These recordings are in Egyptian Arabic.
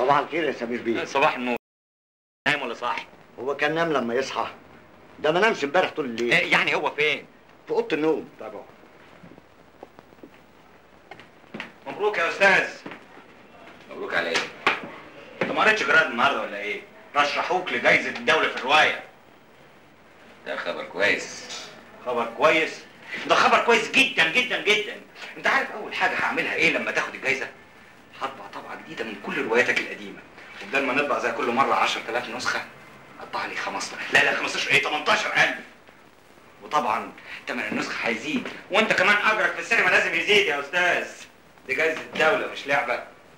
صباح الخير يا سمير بيه صباح النور نايم ولا صاحي؟ هو كان نام لما يصحى ده ما نامش امبارح طول الليل إيه يعني هو فين؟ في اوضه النوم طبعا مبروك يا استاذ مبروك على ايه؟ انت ما قريتش جراد النهارده ولا ايه؟ رشحوك لجائزه الدوله في الروايه ده خبر كويس خبر كويس ده خبر كويس جدا جدا جدا انت عارف اول حاجه هعملها ايه لما تاخد الجايزه هطبع طبعه جديده من كل رواياتك القديمه وبدل ما نطبع زي كل مره 10000 نسخه اطبع لي 15 لا لا 15 ايه 18000 وطبعا ثمن النسخه هيزيد وانت كمان اجرك في السينما لازم يزيد يا استاذ دي جايزه الدوله مش لعبه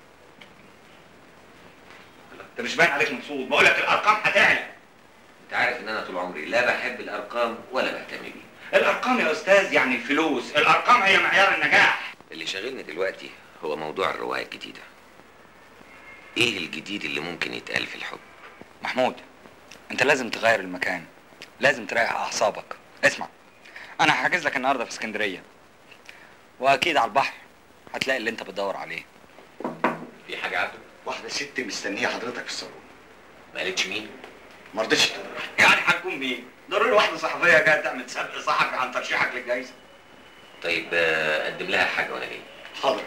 انت مش باين عليك مبسوط بقول لك الارقام هتعلى انت عارف ان انا طول عمري لا بحب الارقام ولا بهتم بيها الارقام يا استاذ يعني الفلوس الارقام هي معيار النجاح اللي شاغلني دلوقتي هو موضوع الرواية الجديدة ايه الجديد اللي ممكن يتقال في الحب محمود انت لازم تغير المكان لازم تريح اعصابك اسمع انا هحجز لك النهارده في اسكندريه واكيد على البحر هتلاقي اللي انت بتدور عليه في حاجة عبده واحده ست مستنيه حضرتك في الصالون ما قالتش مين ما رضيتش تقول يعني هتكون مين ضروري واحده صحفيه جايه تعمل سبق صحفي عن ترشيحك للجائزه طيب آه، قدم لها حاجة وانا جاي حاضر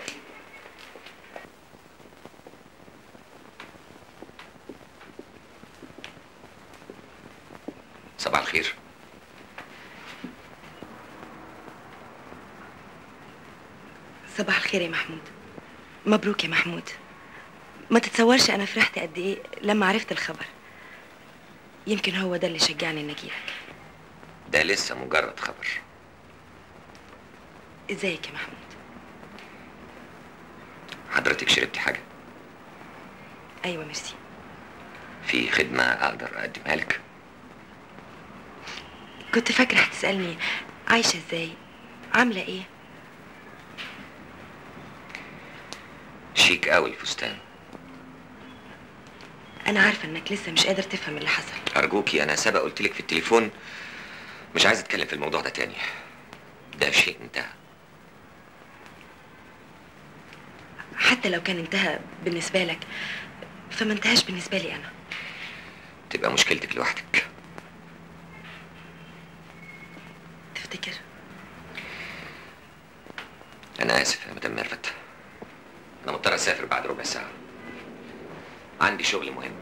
صباح الخير صباح الخير يا محمود مبروك يا محمود ما تتصورش انا فرحت قد ايه لما عرفت الخبر يمكن هو ده اللي شجعني اني اجيلك ده لسه مجرد خبر ازيك يا محمود حضرتك شربتي حاجة ايوه ميرسي في خدمة اقدر اقدمها لك كنت فاكره هتسالني عايشه ازاي عامله ايه شيك قوي الفستان انا عارفه انك لسه مش قادر تفهم اللي حصل ارجوكي انا سبق قلت لك في التليفون مش عايز اتكلم في الموضوع ده تاني ده شيء انتهى حتى لو كان انتهى بالنسبه لك فما انتهاش بالنسبه لي انا تبقى مشكلتك لوحدك تفتكر انا اسف يا مدام ميرفت انا مضطر اسافر بعد ربع ساعه عندي شغل مهم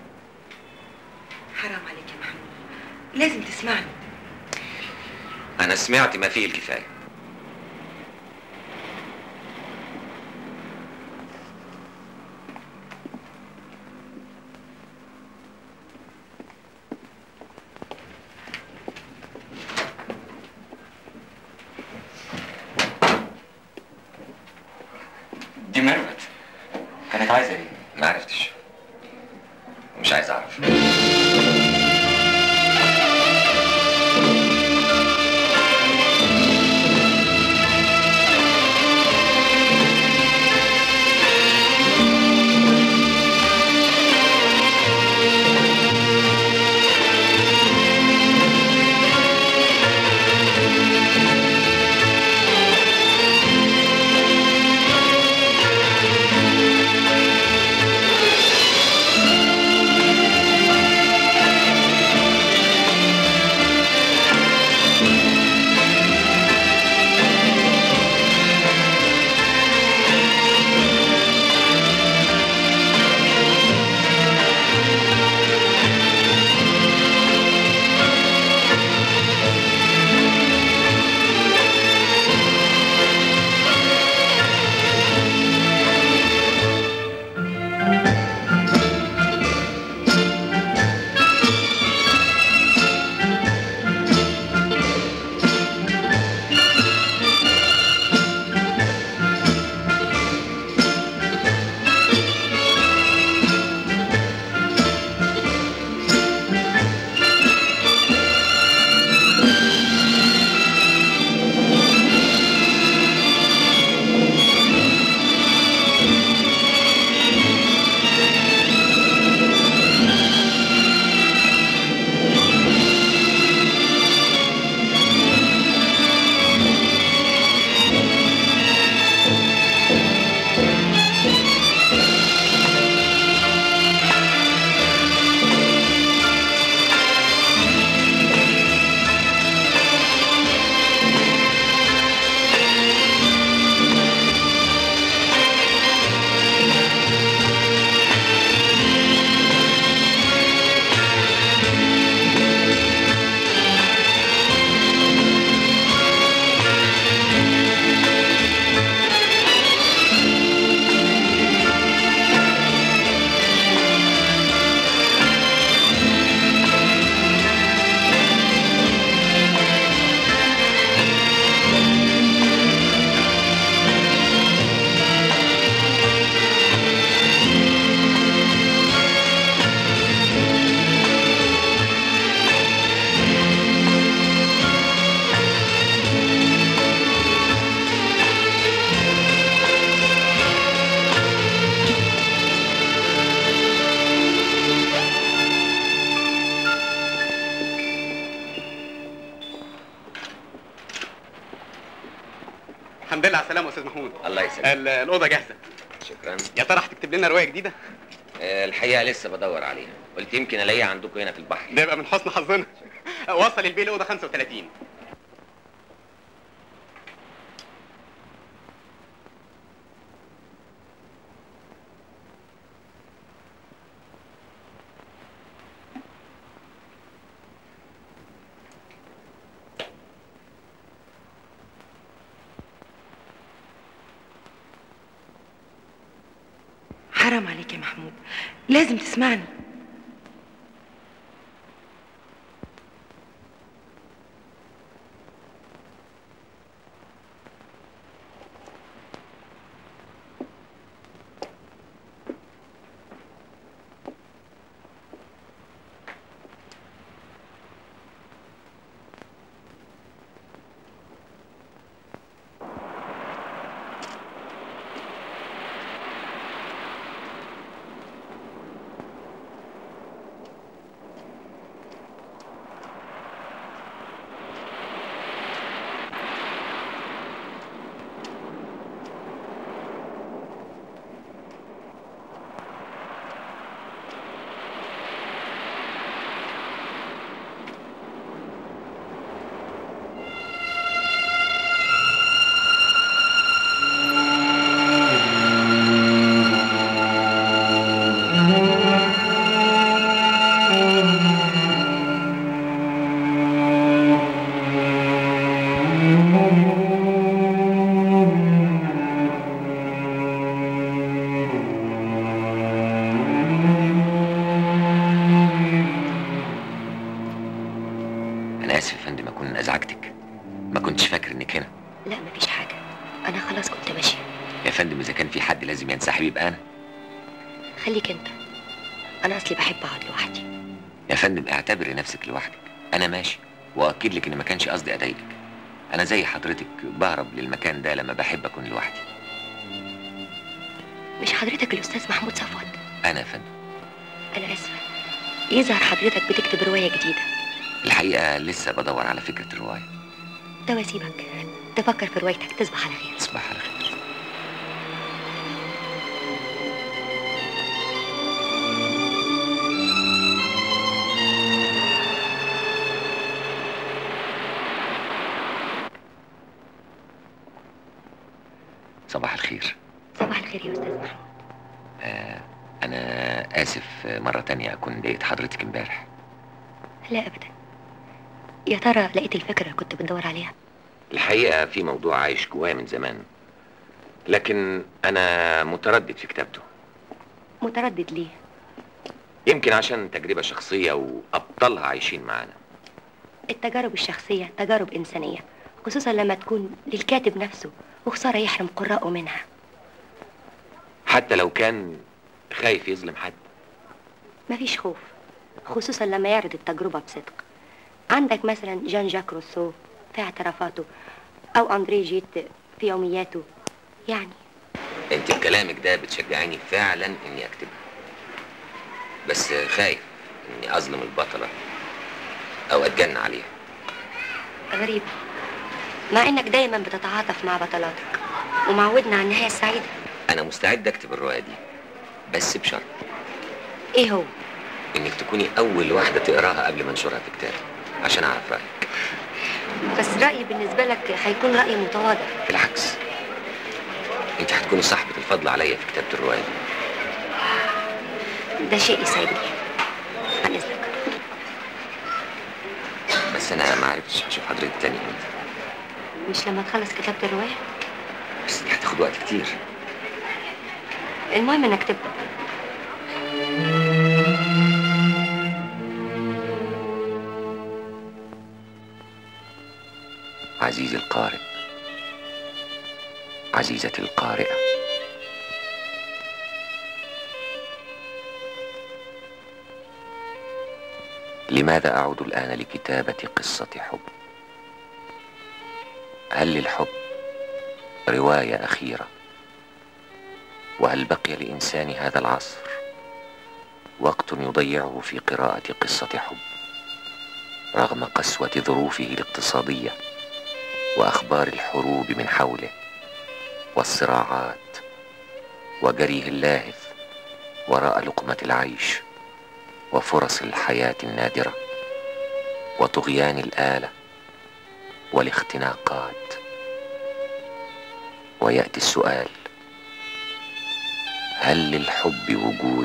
حرام عليك يا محمود لازم تسمعني انا سمعت ما فيه الكفايه دي ميرفت كانت عايزه ايه ما عرفتش مش عايز اعرف السلامه يا استاذ محمود الله يسلمك ال- الاوضه جاهزه شكرا يا ترى هتكتب لنا روايه جديده آه، الحقيقه لسه بدور عليها قلت يمكن الاقيها عندكم هنا في البحر ده يبقى من حسن حظنا وصل البيه الاوضه 35 حرام عليك يا محمود لازم تسمعني انا اسف يا فندم اكون ازعجتك ما كنتش فاكر انك هنا لا مفيش حاجة أنا خلاص كنت ماشية يا فندم اذا كان في حد لازم ينسحب يبقى انا خليك أنت أنا أصلي بحب أقعد لوحدي يا فندم اعتبري نفسك لوحدك انا ماشي واكد لك ان ما كانش قصدي اضايقك انا زي حضرتك بهرب للمكان ده لما بحب اكون لوحدي مش حضرتك الأستاذ محمود صفوت انا يا فندم أنا آسفة يظهر حضرتك بتكتب رواية جديدة الحقيقه لسه بدور على فكره الروايه ده واسيبك تفكر في روايتك تصبح على خير تصبح على خير صباح الخير صباح الخير يا أستاذ محمود آه أنا آسف آه، مرة تانية أكون ضايقت حضرتك امبارح لا أبدا يا ترى لقيت الفكرة اللي كنت بتدور عليها الحقيقة في موضوع عايش جوايا من زمان لكن أنا متردد في كتابته متردد ليه يمكن عشان تجربة شخصية وأبطالها عايشين معانا التجارب الشخصية تجارب إنسانية خصوصا لما تكون للكاتب نفسه وخسارة يحرم قراءه منها حتى لو كان خايف يظلم حد مفيش خوف خصوصا لما يعرض التجربة بصدق عندك مثلا جان جاك روسو في اعترافاته أو أندري جيت في يومياته يعني أنت بكلامك ده بتشجعيني فعلا إني أكتبها بس خايف إني أظلم البطلة أو أتجنى عليها غريب مع إنك دايما بتتعاطف مع بطلاتك ومعودنا على النهاية السعيدة أنا مستعد أكتب الرواية دي بس بشرط إيه هو؟ إنك تكوني أول واحدة تقراها قبل ما أنشرها في كتاب عشان أعرف رأيك بس رأيي بالنسبة لك هيكون رأي متواضع بالعكس انت هتكوني صاحبة الفضل عليا في كتابة الرواية دي ده شيء يسعدني عن إذنك بس انا ما عرفتش هشوف حضرتك تاني امتى مش لما تخلص كتابة الرواية بس دي هتاخد وقت كتير المهم إنك تبدأ عزيزي القارئ عزيزتي القارئة لماذا أعود الآن لكتابة قصة حب؟ هل للحب رواية أخيرة؟ وهل بقي لإنسان هذا العصر وقت يضيعه في قراءة قصة حب رغم قسوة ظروفه الاقتصادية وأخبار الحروب من حوله والصراعات وجريه اللاهث وراء لقمة العيش وفرص الحياة النادرة وطغيان الآلة والاختناقات ويأتي السؤال هل للحب وجود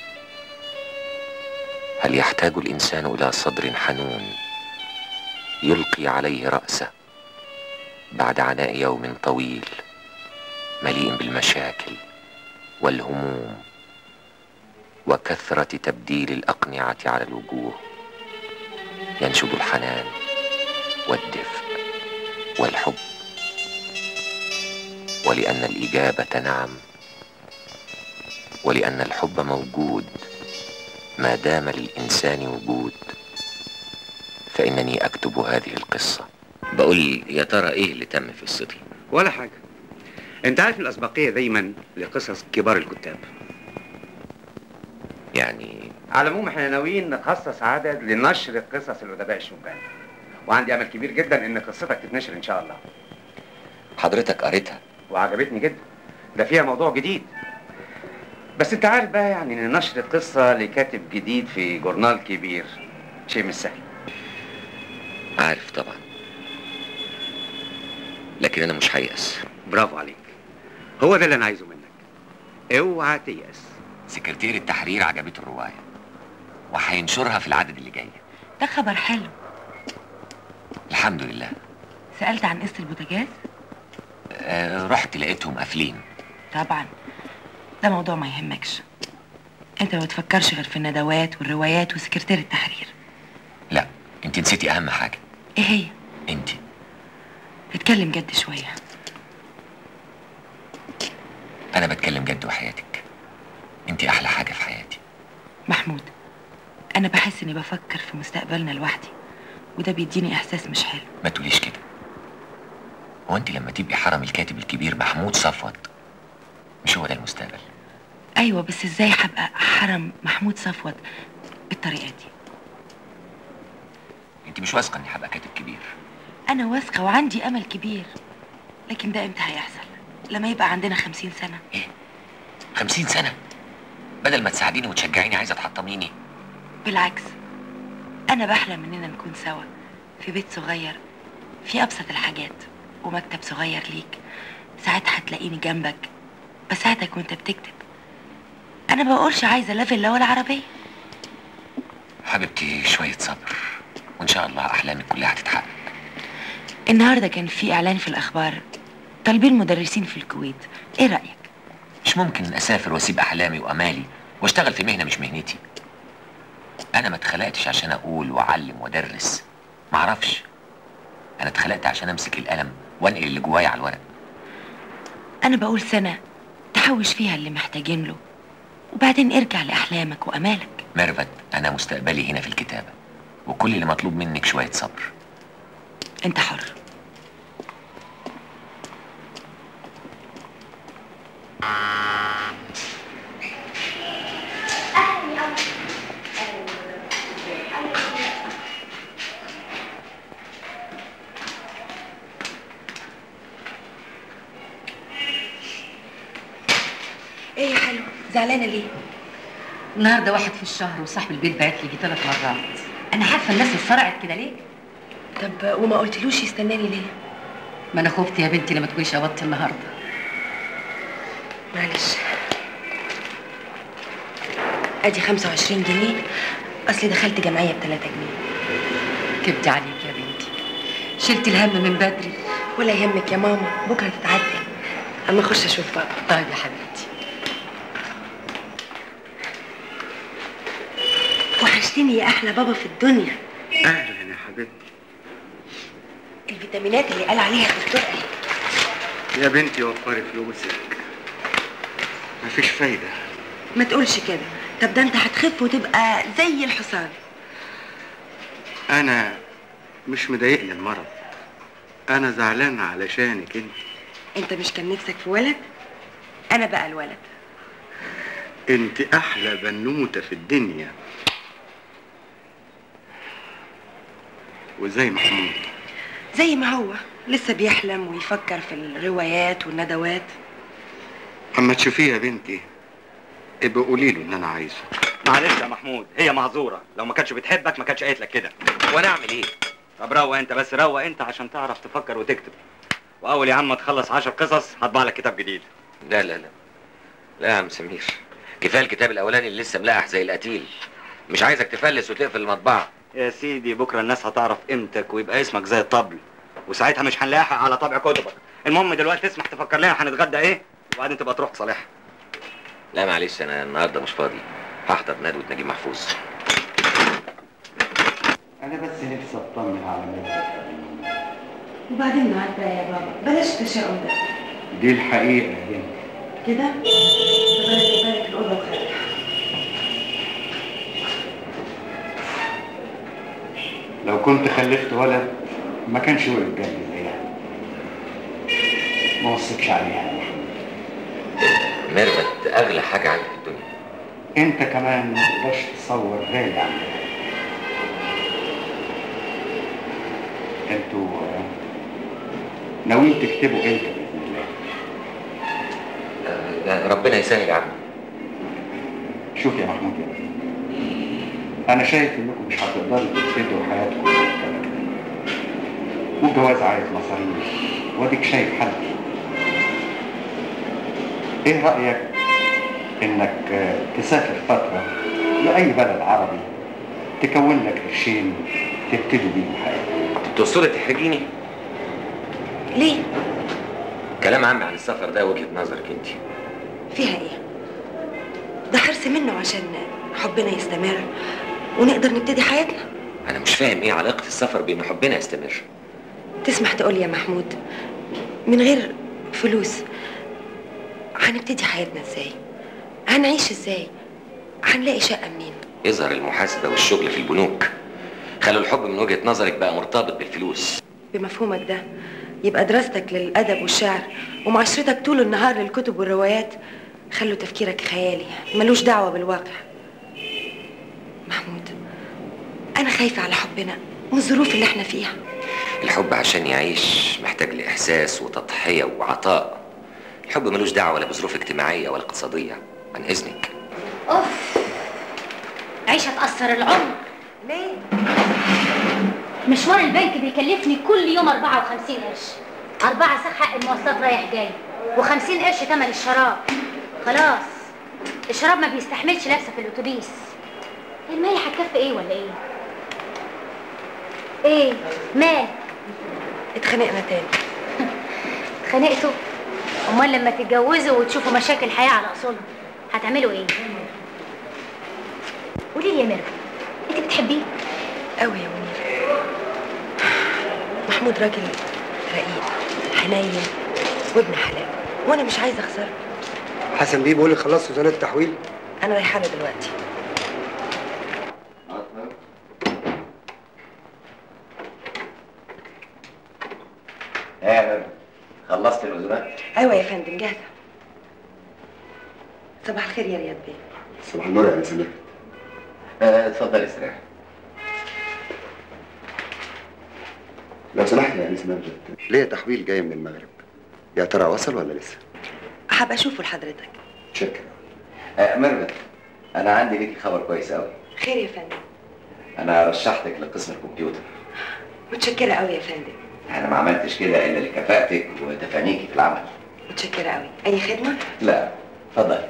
هل يحتاج الإنسان إلى صدر حنون يلقي عليه رأسه بعد عناء يوم طويل مليء بالمشاكل والهموم وكثرة تبديل الأقنعة على الوجوه ينشد الحنان والدفء والحب ولأن الإجابة نعم ولأن الحب موجود ما دام للإنسان وجود فإنني أكتب هذه القصة بقول يا ترى إيه اللي تم في قصتي ولا حاجة انت عارف الأسبقية دايما لقصص كبار الكتاب يعني على العموم احنا ناويين نخصص عدد لنشر قصص الأدباء الشبان وعندي أمل كبير جدا إن قصتك تتنشر إن شاء الله حضرتك قريتها وعجبتني جدا ده فيها موضوع جديد بس انت عارف بقى يعني ان نشر قصة لكاتب جديد في جورنال كبير شيء مش سهل عارف طبعا لكن أنا مش هيأس برافو عليك هو ده اللي انا عايزه منك اوعى تيأس سكرتير التحرير عجبته الرواية وهينشرها في العدد اللي جاي ده خبر حلو الحمد لله سألت عن قصة البوتاجاز أه رحت لقيتهم قافلين طبعا ده موضوع ما يهمكش انت ما بتفكرش غير في الندوات والروايات وسكرتير التحرير لا انت نسيتي اهم حاجة ايه هي انت اتكلم جد شوية انا بتكلم جد وحياتك انت احلى حاجة في حياتي محمود انا بحس اني بفكر في مستقبلنا لوحدي وده بيديني احساس مش حلو ما تقوليش كده هو انت لما تبقي حرم الكاتب الكبير محمود صفوت مش هو ده المستقبل ايوه بس ازاي هبقى حرم محمود صفوت بالطريقه دي انت مش واثقه اني هبقى كاتب كبير انا واثقه وعندي امل كبير لكن ده امتى هيحصل لما يبقى عندنا خمسين سنه ايه خمسين سنة بدل ما تساعديني وتشجعيني عايزة تحطميني بالعكس انا بحلم اننا نكون سوا في بيت صغير في ابسط الحاجات ومكتب صغير ليك ساعتها هتلاقيني جنبك بساعدك وانت بتكتب انا ما بقولش عايزه لا فيلا ولا عربيه حبيبتي شوية صبر وان شاء الله احلامك كلها هتتحقق النهارده كان في اعلان في الاخبار طالبين مدرسين في الكويت ايه رايك مش ممكن اسافر واسيب احلامي وامالي واشتغل في مهنة مش مهنتي انا ما اتخلقتش عشان اقول واعلم وادرس معرفش انا اتخلقت عشان امسك القلم وانقل اللي جوايا على الورق انا بقول سنه تحوش فيها اللي محتاجين له وبعدين ارجع لاحلامك وامالك ميرفت انا مستقبلي هنا في الكتابة وكل اللي مطلوب منك شوية صبر انت حر ايه يا حلو زعلانه ليه النهارده واحد في الشهر وصاحب البيت بعت لي ثلاث مرات انا عارفه الناس اتسرعت كده ليه طب وما قلتلوش يستناني ليه ما انا خفت يا بنتي لما تكونيش قبضتي النهارده معلش ادي 25 جنيه اصلي دخلت جمعيه ب 3 جنيه كبدي عليك يا بنتي شلت الهم من بدري ولا يهمك يا ماما بكره تتعدي اما اخش اشوف بابا طيب يا حبيبتي وحشتني يا احلى بابا في الدنيا اهلا يا حبيبتي الفيتامينات اللي قال عليها الدكتور اهي يا بنتي وفري فلوسك مفيش فايدة ما تقولش كده طب ده انت هتخف وتبقى زي الحصان أنا مش مضايقني المرض أنا زعلان علشانك أنت انت مش كان نفسك في ولد انا بقى الولد أنت أحلى بنوتة في الدنيا وزي محمود زي ما هو لسه بيحلم ويفكر في الروايات والندوات اما تشوفيه يا بنتي ابقى قولي له ان انا عايزه معلش يا محمود هي معذوره لو ما كانتش بتحبك ما كانتش قالت لك كده وانا اعمل ايه طب روق انت بس روق انت عشان تعرف تفكر وتكتب واول يا عم ما تخلص 10 قصص هطبع لك كتاب جديد لا لا لا لا يا عم سمير كفايه الكتاب الاولاني اللي لسه ملاح زي القتيل مش عايزك تفلس وتقفل المطبعه يا سيدي بكره الناس هتعرف قيمتك ويبقى اسمك زي الطبل وساعتها مش هنلاحق على طبع كتبك المهم دلوقتي تسمح تفكر لنا هنتغدى ايه وبعدين تبقى تروح تصالحها لا معلش انا النهارده مش فاضي هحضر ندوه نجيب محفوظ انا بس نفسي اطمن على مالك وبعدين معاك يا بابا بلاش التشاؤم ده دي الحقيقه يا بنتي كده بالك بالك الأوضة وخارج لو كنت خلفت ولد ما كانش وقف جنبي زيها ما وصيتش عليها يا محمود ميرفت اغلى حاجه عندي في الدنيا انت كمان ما تقدرش تصور غالي عندها انتوا آه، ناويين تكتبوا امتى باذن الله آه، ربنا يسهل يا عم شوف يا محمود يا بيه انا شايف انكم مش هتقدروا تفسدوا حياتكم بالطريقة دي. والجواز عايز مصاريف واديك شايف حل ايه رايك انك آه، تسافر فتره لاي بلد عربي تكون لك قرشين تبتدوا بيهم حياتك تقصدي تحرجيني ليه؟ كلام عمي عن السفر ده وجهه نظرك انت فيها ايه؟ ده حرص منه عشان حبنا يستمر ونقدر نبتدي حياتنا انا مش فاهم ايه علاقه السفر بان حبنا يستمر تسمح تقول يا محمود من غير فلوس هنبتدي حياتنا ازاي؟ هنعيش ازاي؟ هنلاقي شقة منين؟ يظهر المحاسبه والشغل في البنوك خلوا الحب من وجهه نظرك بقى مرتبط بالفلوس بمفهومك ده يبقى دراستك للأدب والشعر ومعاشرتك طول النهار للكتب والروايات خلوا تفكيرك خيالي ملوش دعوة بالواقع محمود أنا خايفة على حبنا والظروف اللي احنا فيها الحب عشان يعيش محتاج لإحساس وتضحية وعطاء الحب ملوش دعوة لا بظروف اجتماعية ولا اقتصادية عن إذنك اوف عيشة تأثر العمر ليه؟ مشوار البنك بيكلفني كل يوم 54 قرش أربعة ساعة حق المواصلات رايح جاي و50 قرش تمن الشراب خلاص الشراب ما بيستحملش لابسة في الأتوبيس المية هتكفي إيه ولا إيه؟ إيه؟ مال اتخانقنا تاني اتخانقتوا؟ أمال لما تتجوزوا وتشوفوا مشاكل الحياة على أصولها هتعملوا إيه؟ قولي لي يا ميرفت أنت بتحبيه؟ قوي يا منير محمود راجل رقيق حنين وابن حلال وانا مش عايزه اخسره حسن بيه بيقول لك خلصت سنة التحويل انا رايحه له دلوقتي ايه يا بابا خلصت الوزارات؟ ايوه يا فندم جاهزه صباح الخير يا رياض بيه صباح النور يا سمير آه، اتفضل استريح لو سمحت يا انس مجد ليا تحويل جاي من المغرب يا ترى وصل ولا لسه؟ هبقى اشوفه لحضرتك شكرا آه، ميرفت انا عندي ليكي خبر كويس قوي خير يا فندم انا رشحتك لقسم الكمبيوتر متشكره قوي يا فندم انا ما عملتش كده الا لكفاءتك وتفانيكي في العمل متشكره قوي اي خدمه لا اتفضل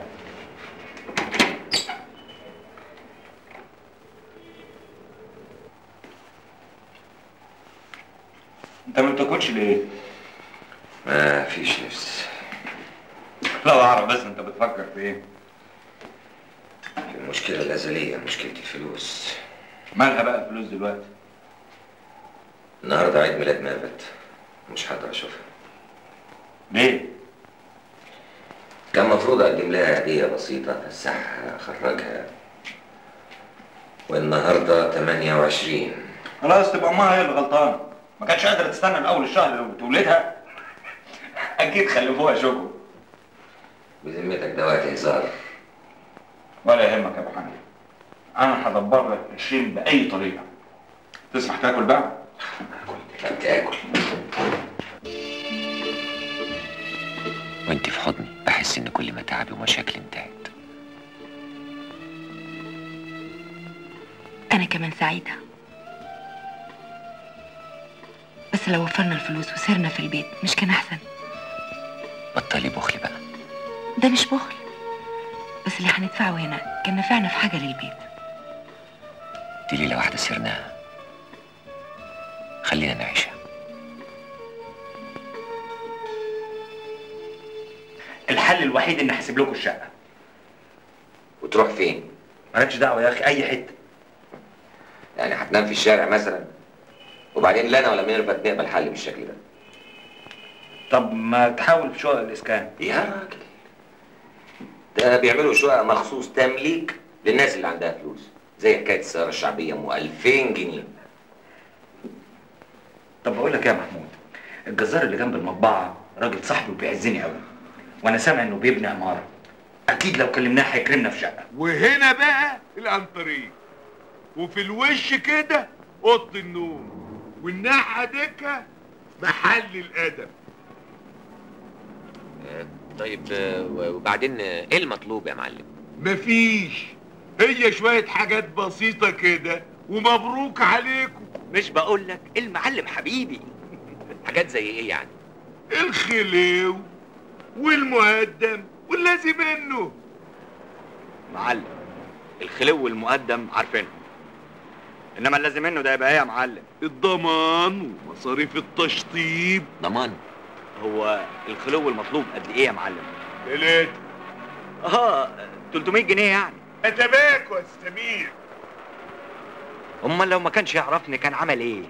انت ما بتاكلش ليه؟ ما فيش نفس لا اعرف بس انت بتفكر في ايه؟ المشكلة الأزلية مشكلة الفلوس مالها بقى الفلوس دلوقتي؟ النهاردة عيد ميلاد ميرفت مش هقدر أشوفها ليه؟ كان المفروض أقدم لها هدية بسيطة أفسحها أخرجها والنهاردة 28 خلاص تبقى امها هي اللي غلطانه ما كانتش قادره تستنى لاول الشهر لو بتولدها اكيد خلفوها شوكو بذمتك ده وقت هزار ولا يهمك يا ابو حنين انا هدبر لك 20 باي طريقه تسمح تاكل بقى؟ لا تاكل كل متاعبي ومشاكلي انتهت أنا كمان سعيدة بس لو وفرنا الفلوس وسرنا في البيت مش كان أحسن بطلي بخل بقى ده مش بخل بس اللي هندفعه هنا كان نفعنا في حاجة للبيت دي ليلة واحدة سرناها خلينا نعيشها الحل الوحيد اني احسب لكم الشقه وتروح فين؟ مالكش دعوه يا اخي اي حته يعني هتنام في الشارع مثلا وبعدين لا انا ولا ميرفت نقبل حل بالشكل ده طب ما تحاول في شقق الاسكان يا راجل ده بيعملوا شقق مخصوص تمليك للناس اللي عندها فلوس زي حكايه السياره الشعبيه ام 2000 جنيه طب بقول لك إيه يا محمود الجزار اللي جنب المطبعه راجل صاحبي وبيعزني قوي وانا سامع انه بيبني عماره اكيد لو كلمناه هيكرمنا في شقه وهنا بقى الانطريه وفي الوش كده اوضه النوم والناحيه ديكها محل الادب طيب آه، وبعدين آه، ايه المطلوب يا معلم؟ مفيش هي شويه حاجات بسيطه كده ومبروك عليكم مش بقول لك المعلم حبيبي حاجات زي ايه يعني؟ الخليو والمقدم واللازم منه معلم الخلو والمقدم عارفينهم انما اللازم منه ده يبقى ايه يا معلم الضمان ومصاريف التشطيب ضمان هو الخلو المطلوب قد ايه يا معلم تلاتة اه 300 جنيه يعني اتباك يا سمير امال لو ما كانش يعرفني كان عمل ايه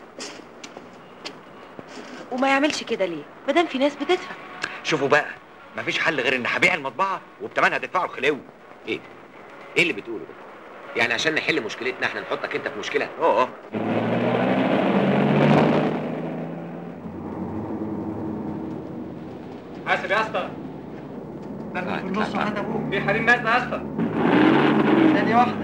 وما يعملش كده ليه مادام في ناس بتدفع شوفوا بقى مفيش حل غير ان هبيع المطبعه وبتمنها هتدفعوا الخلو ايه؟ ايه اللي بتقوله ده؟ يعني عشان نحل مشكلتنا احنا نحطك انت في مشكله؟ اه حاسب يا اسطى استنى في النص وهات ابوك في حريم مات يا اسطى ثانية واحدة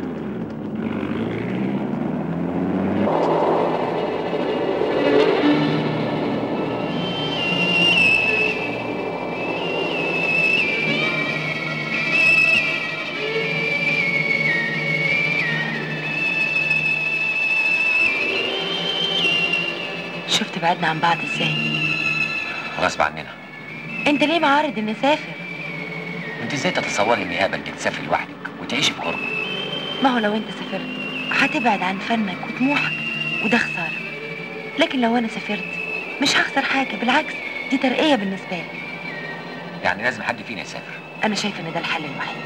شفت بعدنا عن بعض ازاي غصب عننا انت ليه معارض اني اسافر انت ازاي تتصوري اني اقبل انك تسافري لوحدك وتعيشي بغربه؟ ما هو لو انت سافرت هتبعد عن فنك وطموحك وده خسارة لكن لو انا سافرت مش هخسر حاجة بالعكس دي ترقية بالنسبة لي يعني لازم حد فينا يسافر انا شايفة ان ده الحل الوحيد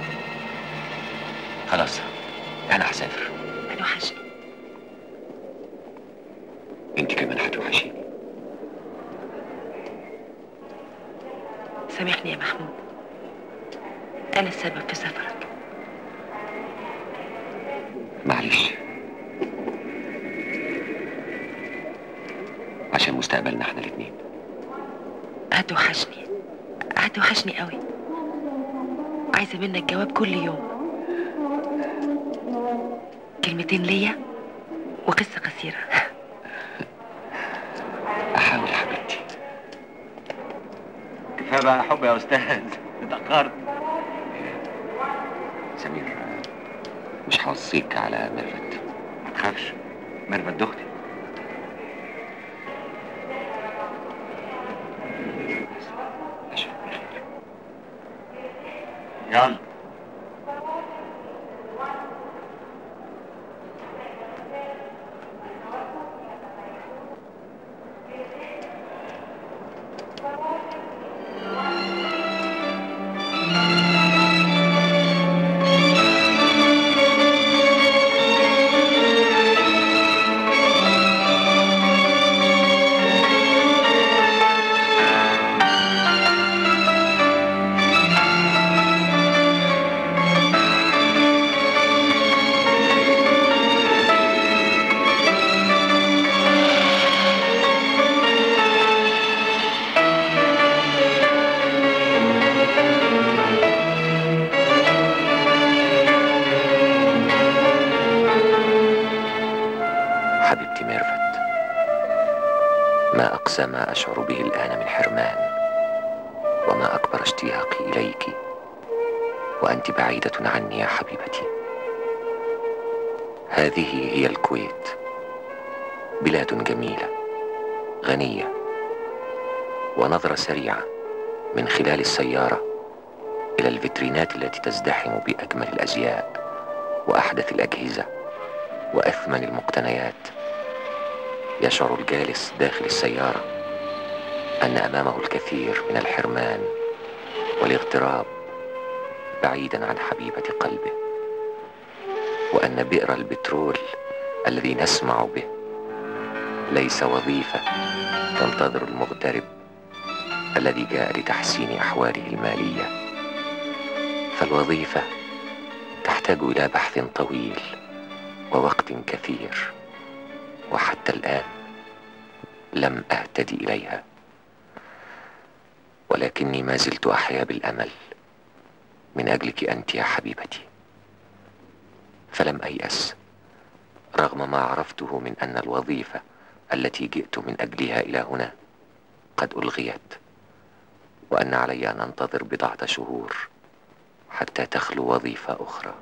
خلاص انا هسافر انا وحشني انت كمان هتوحشيني سامحني يا محمود انا السبب في سفرك معلش عشان مستقبلنا احنا الاتنين هتوحشني هتوحشني قوي عايزة منك جواب كل يوم كلمتين ليا وقصة قصيرة احاول يا حبيبتي كفايه بقى حب يا استاذ اتاخرت سمير مش هوصيك على ميرفت ما تخافش ميرفت دي اختي عشان بخير يلا حبيبتي ميرفت ما أقسى ما أشعر به الآن من حرمان وما أكبر اشتياقي إليك وأنت بعيدة عني يا حبيبتي هذه هي الكويت بلاد جميلة غنية ونظرة سريعة من خلال السيارة إلى الفيترينات التي تزدحم بأجمل الأزياء وأحدث الأجهزة وأثمن المقتنيات يشعر الجالس داخل السيارة أن أمامه الكثير من الحرمان والاغتراب بعيدا عن حبيبة قلبه وأن بئر البترول الذي نسمع به ليس وظيفة تنتظر المغترب الذي جاء لتحسين أحواله المالية فالوظيفة تحتاج إلى بحث طويل ووقت كثير وحتى الآن لم أهتدي إليها ولكني ما زلت أحيا بالأمل من أجلك أنت يا حبيبتي فلم أيأس رغم ما عرفته من أن الوظيفة التي جئت من أجلها إلى هنا قد ألغيت وأن علي أن أنتظر بضعة شهور حتى تخلو وظيفة أخرى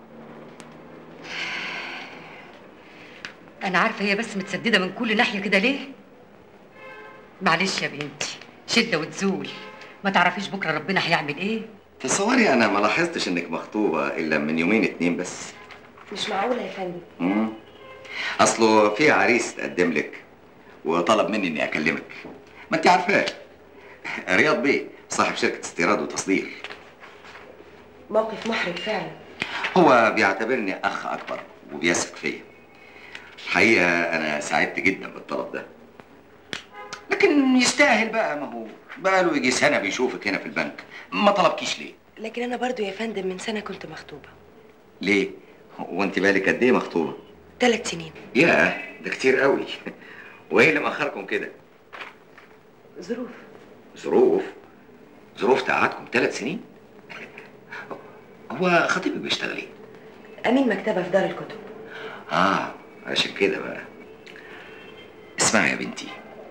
انا عارفه هي بس متسدده من كل ناحيه كده ليه معلش يا بنتي شده وتزول ما تعرفيش بكره ربنا هيعمل ايه تصوري انا ما لاحظتش انك مخطوبه الا من يومين اتنين بس مش معقولة يا فندم مم. اصله في عريس تقدم لك وطلب مني اني اكلمك ما انت عارفاه رياض بيه صاحب شركه استيراد وتصدير موقف محرج فعلا هو بيعتبرني اخ اكبر وبيثق فيا الحقيقه انا سعدت جدا بالطلب ده لكن يستاهل بقى ما هو بقى له يجي سنه بيشوفك هنا في البنك ما طلبكيش ليه لكن أنا برضو يا فندم من سنة كنت مخطوبة ليه وانت بالك قد ايه مخطوبه ثلاث سنين ياه ده كتير قوي وايه اللي مأخركم كده ظروف ظروف ظروف تقعدكم ثلاث سنين هو خطيبك بيشتغل ايه أمين مكتبة في دار الكتب اه عشان كده بقى اسمعي يا بنتي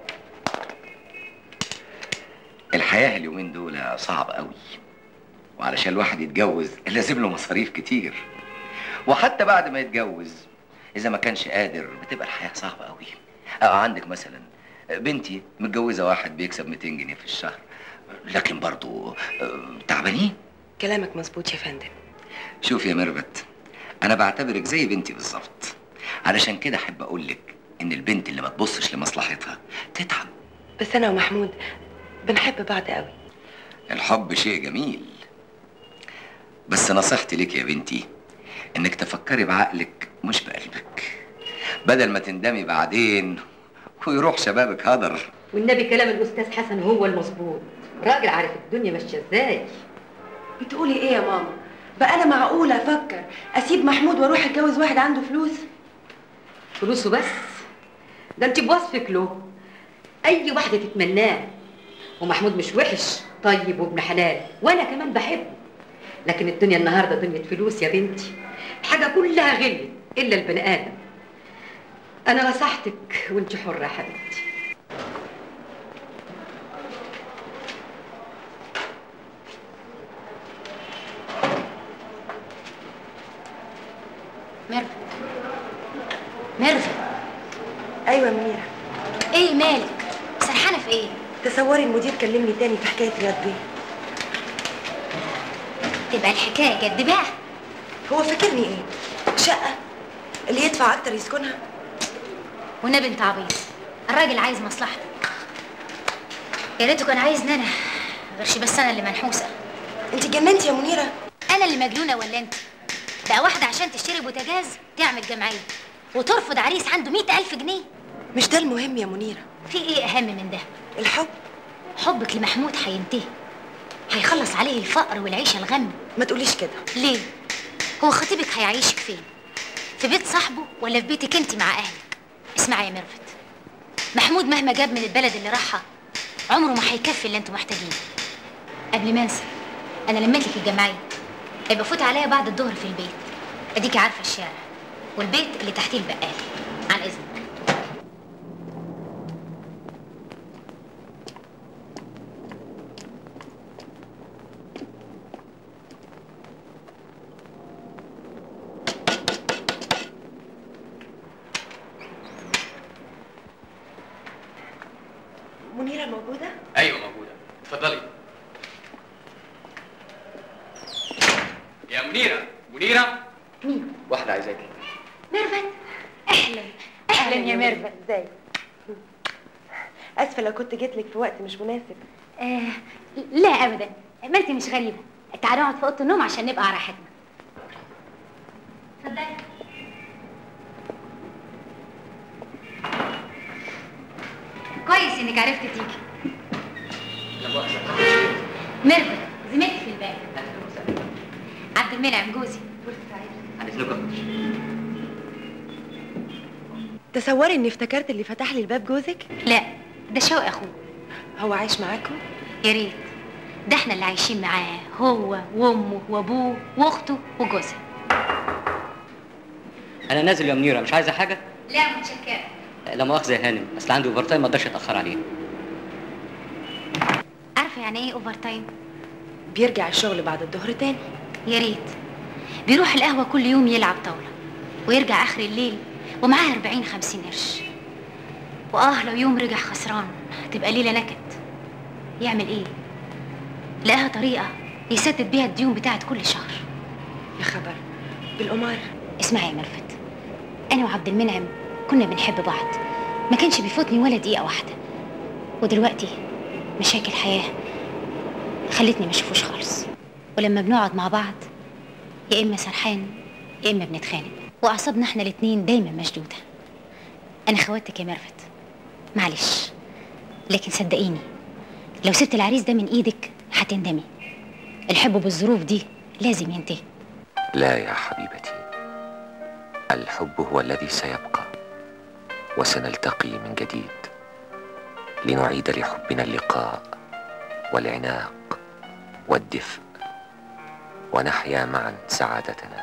الحياة اليومين دول صعب قوي وعلشان الواحد يتجوز لازم له مصاريف كتير وحتى بعد ما يتجوز اذا ما كانش قادر بتبقى الحياة صعبة قوي اه عندك مثلا بنتي متجوزة واحد بيكسب 200 جنيه في الشهر لكن برضو آه، تعبانين كلامك مظبوط يا فندم شوف يا ميرفت انا بعتبرك زي بنتي بالظبط علشان كده احب اقول لك ان البنت اللي ما تبصش لمصلحتها تتعب بس أنا ومحمود بنحب بعض قوي الحب شيء جميل بس نصيحتي لك يا بنتي انك تفكري بعقلك مش بقلبك بدل ما تندمي بعدين ويروح شبابك هدر والنبي كلام الاستاذ حسن هو المظبوط راجل عارف الدنيا ماشيه ازاي بتقولي إيه يا ماما بقى أنا معقولة أفكر أسيب محمود وأروح أتجوز واحد عنده فلوس فلوسه بس ده انت بوصفك له اي واحده تتمناه ومحمود مش وحش طيب وابن حلال وانا كمان بحبه لكن الدنيا النهارده دنيا فلوس يا بنتي الحاجه كلها غلت الا البني ادم انا نصحتك وانت حره يا حبيبتي ميرفت ميرفت أيوة منيرة ايه مالك سرحانه في ايه تصوري المدير كلمني تاني في حكاية رياض بيه تبقى الحكايه جد بقى هو فاكرني إيه؟ شقة اللي يدفع أكتر يسكنها والنبي انت عبيط الراجل عايز مصلحتك يا ريته كان عايزني انا غيرش بس انا اللي منحوسه انت جننتي يا منيره انا اللي مجنونه ولا انت بقى واحده عشان تشتري بوتاجاز تعمل جمعيه وترفض عريس عنده مئة ألف جنيه مش ده المهم يا منيرة في ايه اهم من ده الحب حبك لمحمود هينتهي هيخلص عليه الفقر والعيشه الغم ما تقوليش كده ليه هو خطيبك هيعيشك فين في بيت صاحبه ولا في بيتك انت مع اهلك اسمعي يا ميرفت محمود مهما جاب من البلد اللي راحها عمره ما هيكفي اللي انتوا محتاجينه قبل ما انسى انا لميت لك الجمعيه هيبقى فوت عليا بعد الظهر في البيت اديكي عارفه الشارع والبيت اللي تحتيه البقال عن اذنك يا منيره منيره مين؟ واحده عايزاكي ميرفت اهلا اهلا يا ميرفت ازاي اسفه لو كنت جيت لك في وقت مش مناسب آه لا ابدا ما انت مش غريبه تعالي نقعد في اوضه النوم عشان نبقى على راحتنا اتفضلي كويس انك عرفت تيجي لا مؤاخذه ميرفت زميلتي في الباب عبد المنعم جوزي عن اذنكم تصوري اني افتكرت اللي فتح لي الباب جوزك لا ده شوقي اخوه هو عايش معاكم يا ريت ده احنا اللي عايشين معاه هو وامه وابوه واخته وجوزها انا نازل يا منيره مش عايزه حاجه لا متشكره لا مؤاخذه يا هانم اصل عندي اوفر تايم ما اقدرش اتاخر عليه عارفه يعني ايه اوفر تايم بيرجع الشغل بعد الظهر تاني يا ريت بيروح القهوه كل يوم يلعب طاوله ويرجع اخر الليل ومعاه 40 50 قرش واه لو يوم رجع خسران تبقى ليله نكد يعمل ايه لقاها طريقه يسدد بيها الديون بتاعت كل شهر يا خبر بالقمار اسمعي يا ملفت انا وعبد المنعم كنا بنحب بعض ما كانش بيفوتني ولا دقيقه واحده ودلوقتي مشاكل حياه خلتني ما اشوفوش خالص ولما بنقعد مع بعض يا اما سرحان يا اما بنتخانق واعصابنا احنا الاتنين دايما مشدوده انا خواتك يا ميرفت معلش لكن صدقيني لو سبت العريس ده من ايدك هتندمي الحب بالظروف دي لازم ينتهي لا يا حبيبتي الحب هو الذي سيبقى وسنلتقي من جديد لنعيد لحبنا اللقاء والعناق والدفء ونحيا معا سعادتنا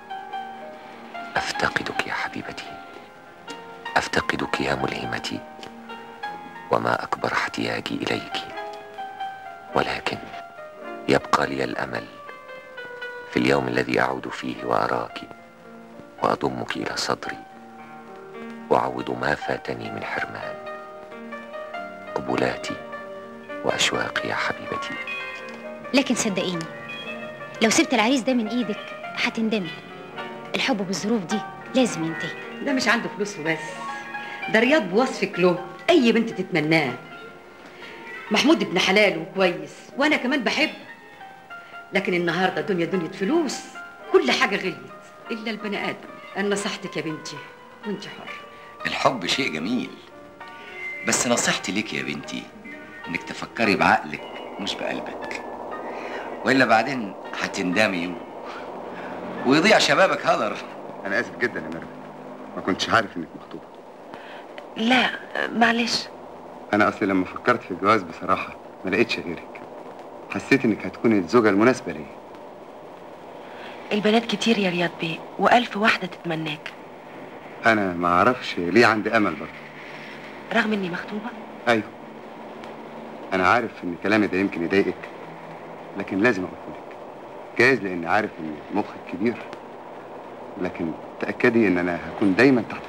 افتقدك يا حبيبتي افتقدك يا ملهمتي وما اكبر احتياجي اليك ولكن يبقى لي الامل في اليوم الذي اعود فيه واراك واضمك الى صدري واعوض ما فاتني من حرمان قبلاتي واشواقي يا حبيبتي لكن صدقيني لو سبت العريس ده من ايدك هتندمي الحب بالظروف دي لازم ينتهي ده مش عنده فلوس وبس ده رياض بوصفك له اي بنت تتمناه محمود ابن حلال وكويس وانا كمان بحبه لكن النهارده دنيا دنيا فلوس كل حاجه غليت الا البني ادم انا نصحتك يا بنتي وانت حر الحب شيء جميل بس نصيحتي ليك يا بنتي انك تفكري بعقلك مش بقلبك والا بعدين هتندمي و... ويضيع شبابك هدر انا اسف جدا يا ميرفت ما كنتش عارف انك مخطوبه لا معلش انا اصلي لما فكرت في الجواز بصراحه ما لقيتش غيرك حسيت انك هتكوني الزوجه المناسبه ليا البنات كتير يا رياض بيه والف واحده تتمناك انا ما اعرفش ليه عندي امل برضه رغم اني مخطوبه ايوه انا عارف ان كلامي ده يمكن يضايقك لكن لازم اقوله لك جايز لاني عارف ان مخك كبير لكن تاكدي ان انا هكون دايما تحت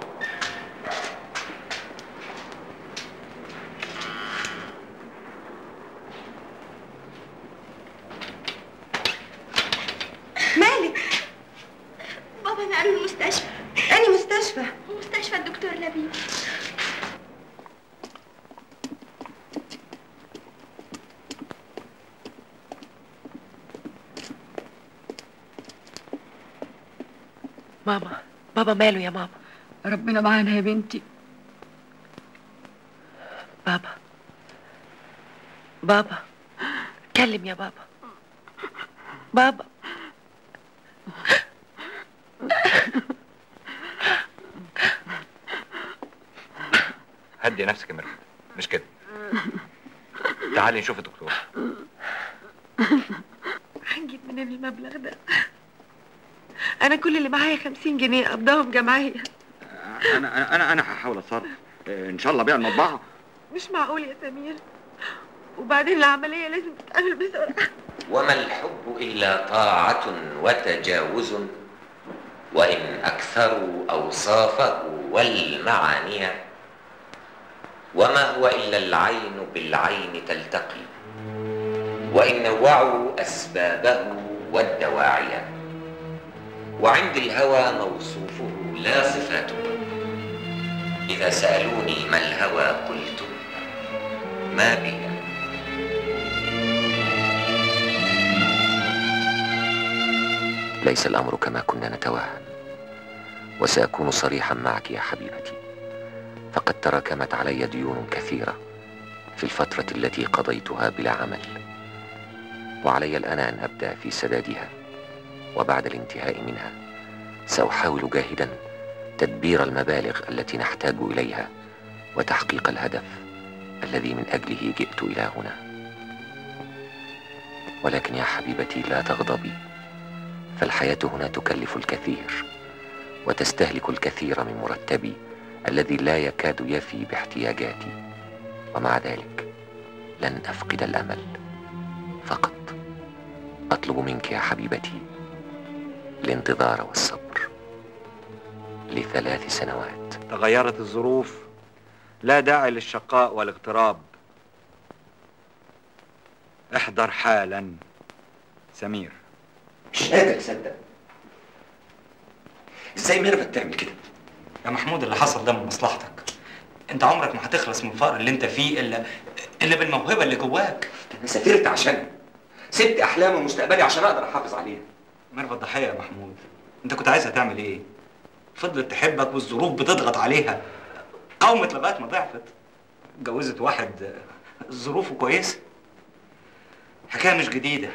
مالك بابا نقله المستشفى اني مستشفى مستشفى الدكتور لبيب ماما بابا ماله يا ماما ربنا معانا يا بنتي بابا بابا كلم يا بابا بابا هدي نفسك يا ميرفت مش كده تعالي نشوف الدكتور هنجيب منين المبلغ ده انا كل اللي معايا خمسين جنيه قبضاهم جمعيه انا انا انا هحاول اتصرف ان شاء الله بيع المطبعه مش معقول يا سمير وبعدين العمليه لازم تتعمل بسرعه وما الحب إلا طاعة وتجاوز وإن أكثروا أوصافه والمعاني وما هو إلا العين بالعين تلتقي وإن نوعوا أسبابه والدواعية وعند الهوى موصوفه لا صفاته إذا سألوني ما الهوى قلت ما بي ليس الأمر كما كنا نتوهم وسأكون صريحا معك يا حبيبتي فقد تراكمت علي ديون كثيرة في الفترة التي قضيتها بلا عمل وعلي الآن أن أبدأ في سدادها وبعد الانتهاء منها سأحاول جاهدا تدبير المبالغ التي نحتاج إليها وتحقيق الهدف الذي من أجله جئت إلى هنا ولكن يا حبيبتي لا تغضبي فالحياة هنا تكلف الكثير وتستهلك الكثير من مرتبي الذي لا يكاد يفي باحتياجاتي ومع ذلك لن أفقد الأمل فقط أطلب منك يا حبيبتي الانتظار والصبر لثلاث سنوات تغيرت الظروف لا داعي للشقاء والاغتراب احضر حالا سمير مش قادر اصدق ازاي ميرفت تعمل كده يا محمود اللي حصل ده من مصلحتك انت عمرك ما هتخلص من الفقر اللي انت فيه الا الا بالموهبه اللي جواك انا سافرت عشانها سبت احلامي ومستقبلي عشان اقدر احافظ عليها ميرفت ضحيه يا محمود انت كنت عايزها تعمل ايه فضلت تحبك والظروف بتضغط عليها قاومت لغايه ما ضعفت اتجوزت واحد ظروفه كويسه حكايه مش جديده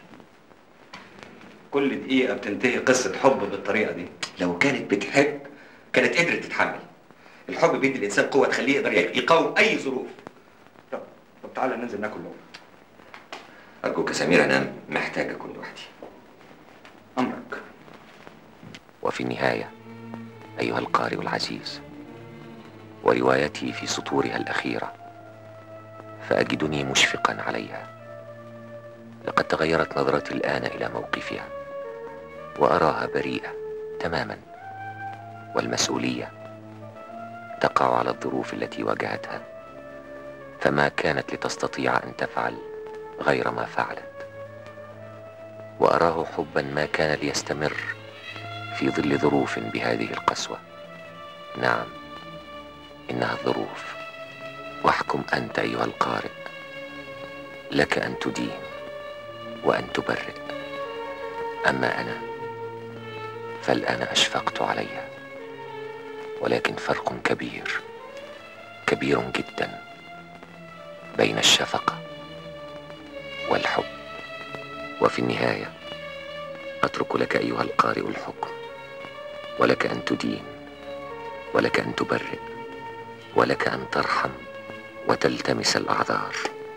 كل دقيقه بتنتهي قصه حب بالطريقه دي لو كانت بتحب كانت قدرت تتحمل الحب بيدي الانسان قوه تخليه يقدر يقاوم اي ظروف طب طب تعالى ننزل ناكل لقمه ارجوك يا سمير انا محتاج اكون لوحدي امرك وفي النهايه ايها القارئ العزيز وروايتي في سطورها الاخيره فاجدني مشفقا عليها لقد تغيرت نظرتي الان الى موقفها واراها بريئه تماما والمسؤوليه تقع على الظروف التي واجهتها فما كانت لتستطيع ان تفعل غير ما فعلت واراه حبا ما كان ليستمر في ظل ظروف بهذه القسوه نعم انها الظروف واحكم انت ايها القارئ لك ان تدين وان تبرئ اما انا فالان اشفقت عليها ولكن فرق كبير كبير جدا بين الشفقه والحب وفي النهايه اترك لك ايها القارئ الحكم ولك ان تدين ولك ان تبرئ ولك ان ترحم وتلتمس الاعذار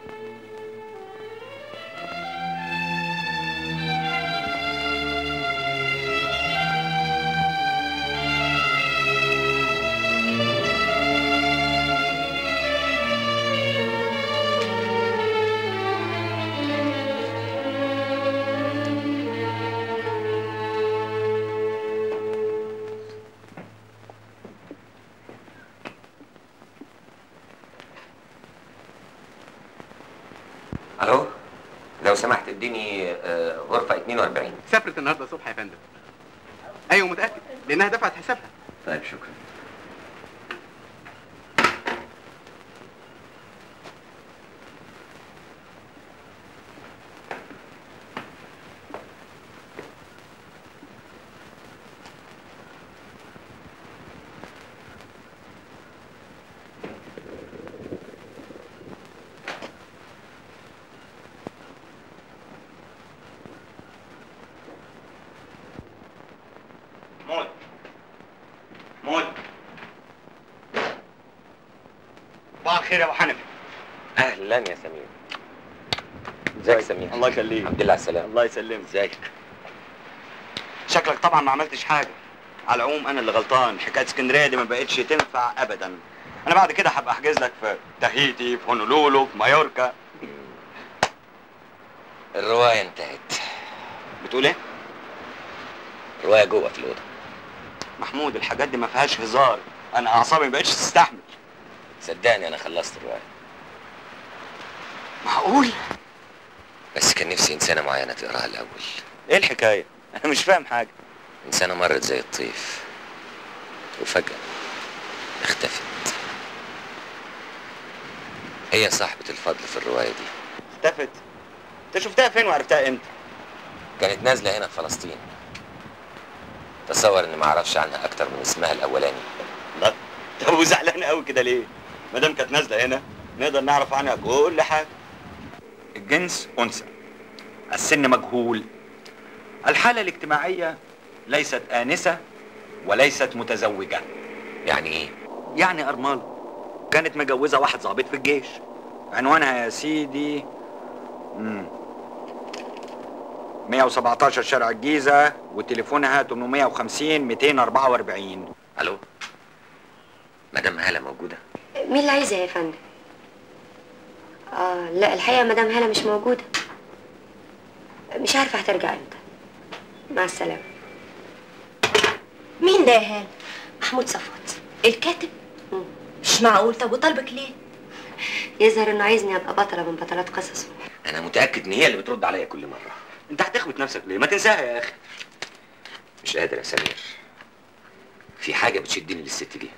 الو لو سمحت اديني آه، غرفه 42 سافرت النهارده الصبح يا فندم ايوه متاكد لانها دفعت حسابها طيب شكرا مود مود صباح الخير يا ابو حنفي اهلا يا سمير ازيك يا سمير الله يخليك الحمد لله على السلامه الله يسلمك ازيك شكلك طبعا ما عملتش حاجه على العموم انا اللي غلطان حكايه اسكندريه دي ما بقتش تنفع ابدا انا بعد كده هبقى احجز لك في تاهيتي في هونولولو في مايوركا الروايه انتهت بتقول ايه الروايه جوه في الاوضه محمود الحاجات دي ما فيهاش هزار انا اعصابي ما بقتش تستحمل صدقني انا خلصت الروايه معقول بس كان نفسي انسانه معينه تقراها الاول ايه الحكايه انا مش فاهم حاجه إنسانة مرت زي الطيف وفجأة اختفت هي صاحبة الفضل في الرواية دي اختفت انت شفتها فين وعرفتها امتى كانت نازلة هنا في فلسطين تصور اني ما اعرفش عنها اكتر من اسمها الاولاني لا طب وزعلان قوي كده ليه ما دام كانت نازله هنا نقدر نعرف عنها كل حاجه الجنس انثى السن مجهول الحاله الاجتماعيه ليست انسه وليست متزوجه يعني ايه يعني ارمله كانت مجوزه واحد ضابط في الجيش عنوانها يا سيدي مم. 117 شارع الجيزه وتليفونها 850 244 الو مدام هالة موجودة مين اللي عايزها يا فندم؟ آه لا الحقيقة مدام هالة مش موجودة مش عارفة هترجع امتى مع السلامة مين ده يا هان محمود صفوت الكاتب مش معقول طب وطالبك ليه يظهر انه عايزني ابقى بطلة من بطلات قصصه انا متأكد ان هي اللي بترد عليا كل مرة انت هتخبط نفسك ليه ما تنساها يا اخي مش قادر يا سمير في حاجة بتشدني للست دي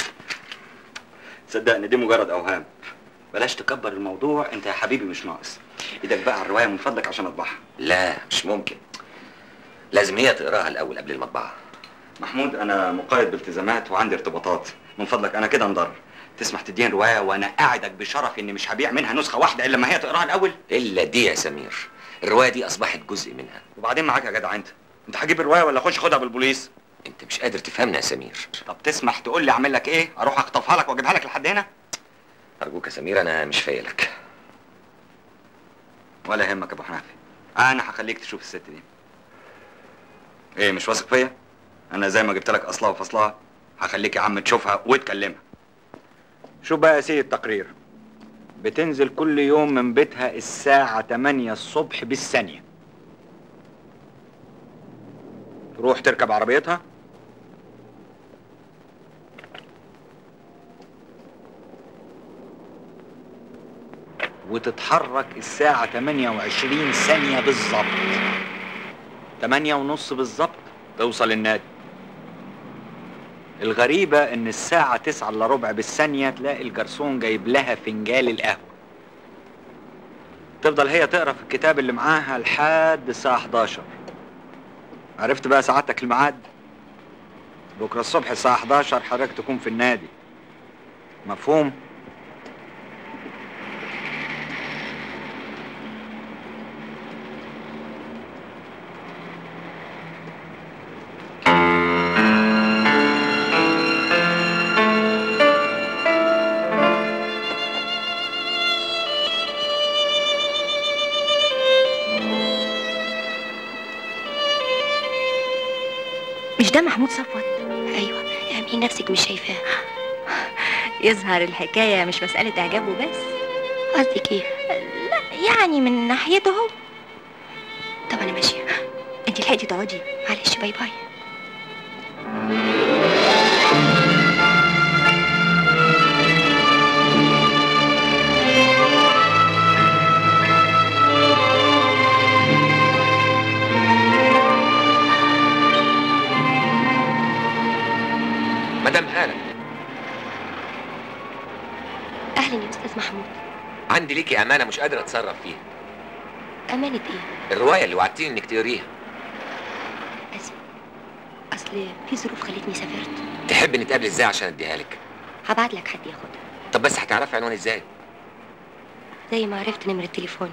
صدقني دي مجرد اوهام بلاش تكبر الموضوع انت يا حبيبي مش ناقص ايدك بقى على الروايه من فضلك عشان اطبعها لا مش ممكن لازم هي تقراها الاول قبل المطبعة محمود انا مقيد بالتزامات وعندي ارتباطات من فضلك انا كده مضر تسمح تديني روايه وانا قاعدك بشرف اني مش هبيع منها نسخه واحده الا ما هي تقراها الاول الا دي يا سمير الرواية دي اصبحت جزء منها وبعدين معاك يا جدع انت انت هجيب الروايه ولا اخش خدها بالبوليس انت مش قادر تفهمنا يا سمير طب تسمح تقول لي اعمل لك ايه اروح اخطفها لك واجيبها لك لحد هنا ارجوك يا سمير انا مش فايلك ولا يهمك يا ابو حنفي انا هخليك تشوف الست دي ايه مش واثق فيا انا زي ما جبت لك اصلها وفصلها هخليك يا عم تشوفها وتكلمها شوف بقى يا سيدي التقرير بتنزل كل يوم من بيتها الساعة 8 الصبح بالثانية تروح تركب عربيتها وتتحرك الساعة 28 ثانية بالظبط 8 ونص بالظبط توصل النادي الغريبة إن الساعة 9 إلا ربع بالثانية تلاقي الجرسون جايب لها فنجال القهوة تفضل هي تقرا في الكتاب اللي معاها لحد الساعة 11 عرفت بقى سعادتك الميعاد؟ بكرة الصبح الساعة 11 حضرتك تكون في النادي مفهوم؟ مش ده محمود صفوت ايوه اعملي نفسك مش شايفاه يظهر الحكاية مش مسألة إعجاب وبس قصدك ايه لا يعني من ناحيته هو طب انا ماشيه انت لحقتي تقعدي معلش باي باي مدام هالة اهلا يا استاذ محمود عندي ليكي امانة مش قادر اتصرف فيها امانه ايه الرواية اللي وعدتيني انك تقريها اسف اصل في ظروف خلتني سافرت تحب نتقابل ازاي عشان اديها لك هبعت لك حد ياخدها طب بس هتعرفي عنواني ازاي زي ما عرفت نمره تليفوني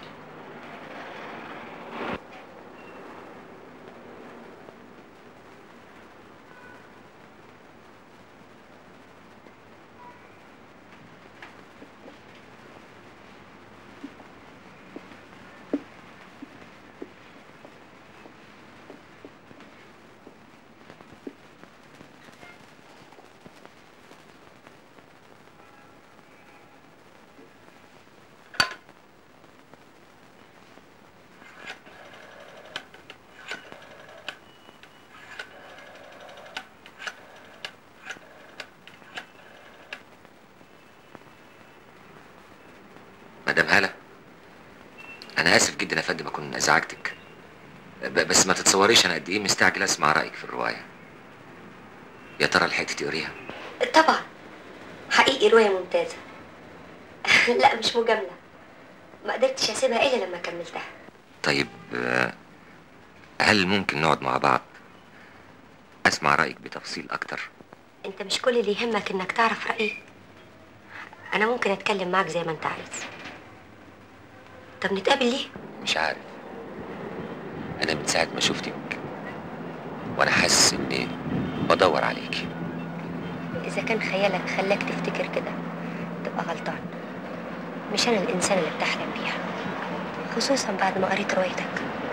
مدام هالة انا اسف جدا يا فندم اكون ازعجتك ب- بس ما تتصوريش انا قد ايه مستعجل اسمع رايك في الروايه يا ترى لحقتي تقريها طبعا حقيقي رواية ممتازة لا مش مجاملة ما قدرتش اسيبها الا لما كملتها طيب آه، هل ممكن نقعد مع بعض اسمع رايك بتفصيل اكتر انت مش كل اللي يهمك انك تعرف رأيي انا ممكن اتكلم معاك زي ما انت عايز طب نتقابل ليه مش عارف انا من ساعه ما شفتك وانا حاسس اني بدور عليكي اذا كان خيالك خلاك تفتكر كده تبقى غلطان مش انا الانسان اللي بتحلم بيها خصوصا بعد ما قريت روايتك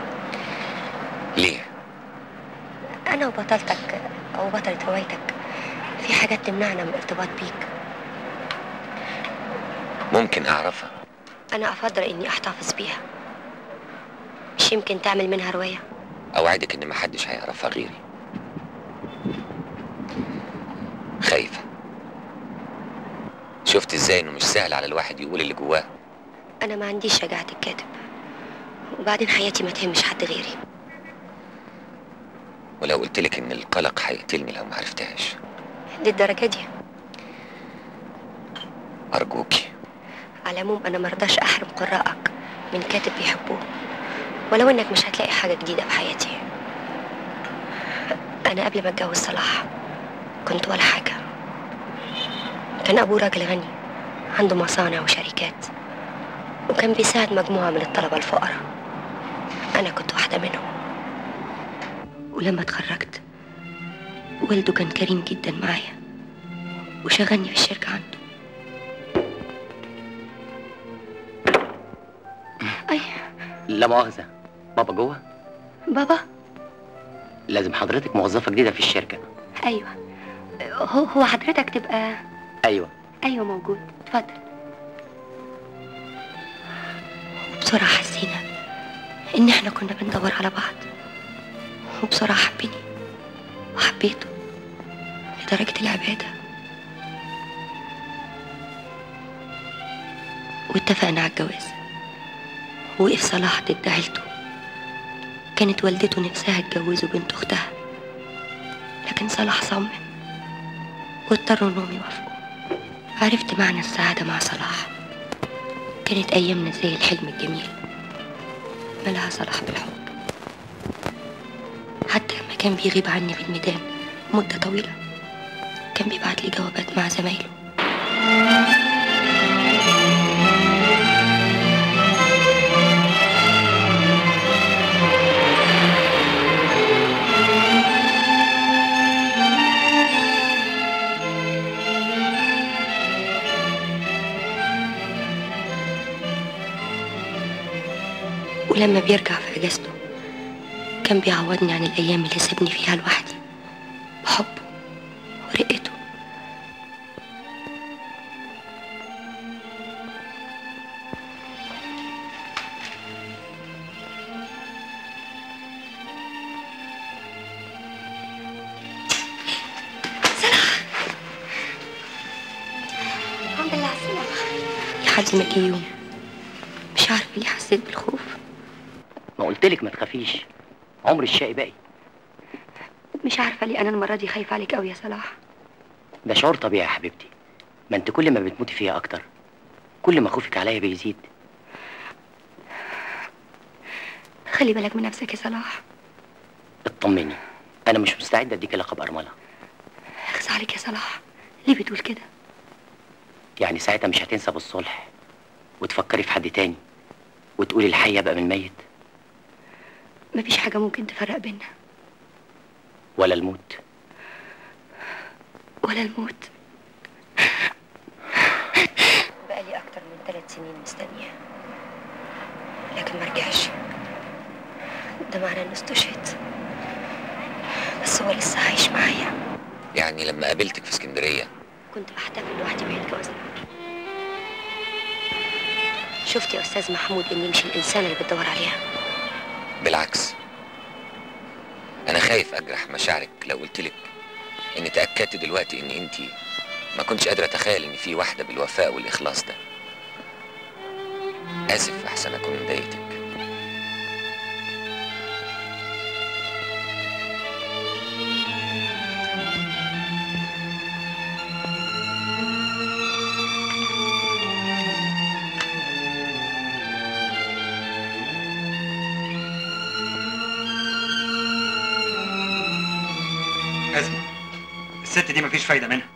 ليه انا وبطلتك او بطلة روايتك في حاجات تمنعنا من الارتباط بيك ممكن اعرفها انا افضل اني احتفظ بيها مش يمكن تعمل منها رواية اوعدك ان محدش هيعرفها غيري خايفه شفت ازاي انه مش سهل على الواحد يقول اللي جواه انا ما عنديش شجاعة الكاتب وبعدين حياتي ما تهمش حد غيري ولو قلت لك ان القلق هيقتلني لو ما عرفتهاش للدرجة دي ارجوكي على العموم انا مرضاش احرم قراءك من كاتب بيحبوه ولو انك مش هتلاقي حاجة جديدة في حياتي انا قبل ما اتجوز صلاح كنت ولا حاجة كان ابوه راجل غني عنده مصانع وشركات وكان بيساعد مجموعة من الطلبة الفقراء انا كنت واحدة منهم ولما اتخرجت والده كان كريم جدا معايا وشغلني في الشركة عنده أي لا مؤاخذة بابا جوه بابا لازم حضرتك موظفة جديدة في الشركة أيوة هو هو حضرتك تبقى أيوة أيوة موجود اتفضل بسرعة حسينا إن إحنا كنا بندور على بعض وبسرعة حبني وحبيته لدرجة العبادة واتفقنا على الجواز وقف صلاح ضد عيلته كانت والدته نفسها تجوزه بنت أختها لكن صلاح صمم واضطروا إنهم يوافقوا عرفت معنى السعادة مع صلاح كانت أيامنا زي الحلم الجميل ملها صلاح بالحب حتى لما كان بيغيب عني في الميدان مدة طويلة كان بيبعت لي جوابات مع زمايله ولما بيرجع في اجازته كان بيعوضني عن الايام اللي سابني فيها لوحدي بحبه ورقته الحمد لله على السلامة لحد ما جه يوم مش عارفة ليه حسيت بالخوف ما قلتلك ما تخافيش عمر الشقي باقي مش عارفة ليه أنا المرة دي خايفة عليك أوي يا صلاح ده شعور طبيعي يا حبيبتي ما انت كل ما بتموتي فيها اكتر كل ما خوفك عليا بيزيد خلي بالك من نفسك يا صلاح اطمني انا مش مستعد اديك لقب ارمله اخس عليك يا صلاح ليه بتقول كده يعني ساعتها مش هتنسى بالصلح وتفكري في حد تاني وتقولي الحي بقى من ميت مفيش حاجة ممكن تفرق بينا ولا الموت ولا الموت بقالي أكتر من ثلاث سنين مستنية لكن مرجعش ده معناه إنه استشهد بس هو لسه عايش معايا يعني لما قابلتك في اسكندريه كنت بحتفل لوحدي بعيد جوازنا شفت يا أستاذ محمود إني مش الإنسان اللي بتدور عليها بالعكس انا خايف اجرح مشاعرك لو قلت لك اني تاكدت دلوقتي ان انت ما كنتش قادره اتخيل ان في واحده بالوفاء والاخلاص ده اسف احسن اكون مضايقتك اسمع الست دي مفيش فايده منها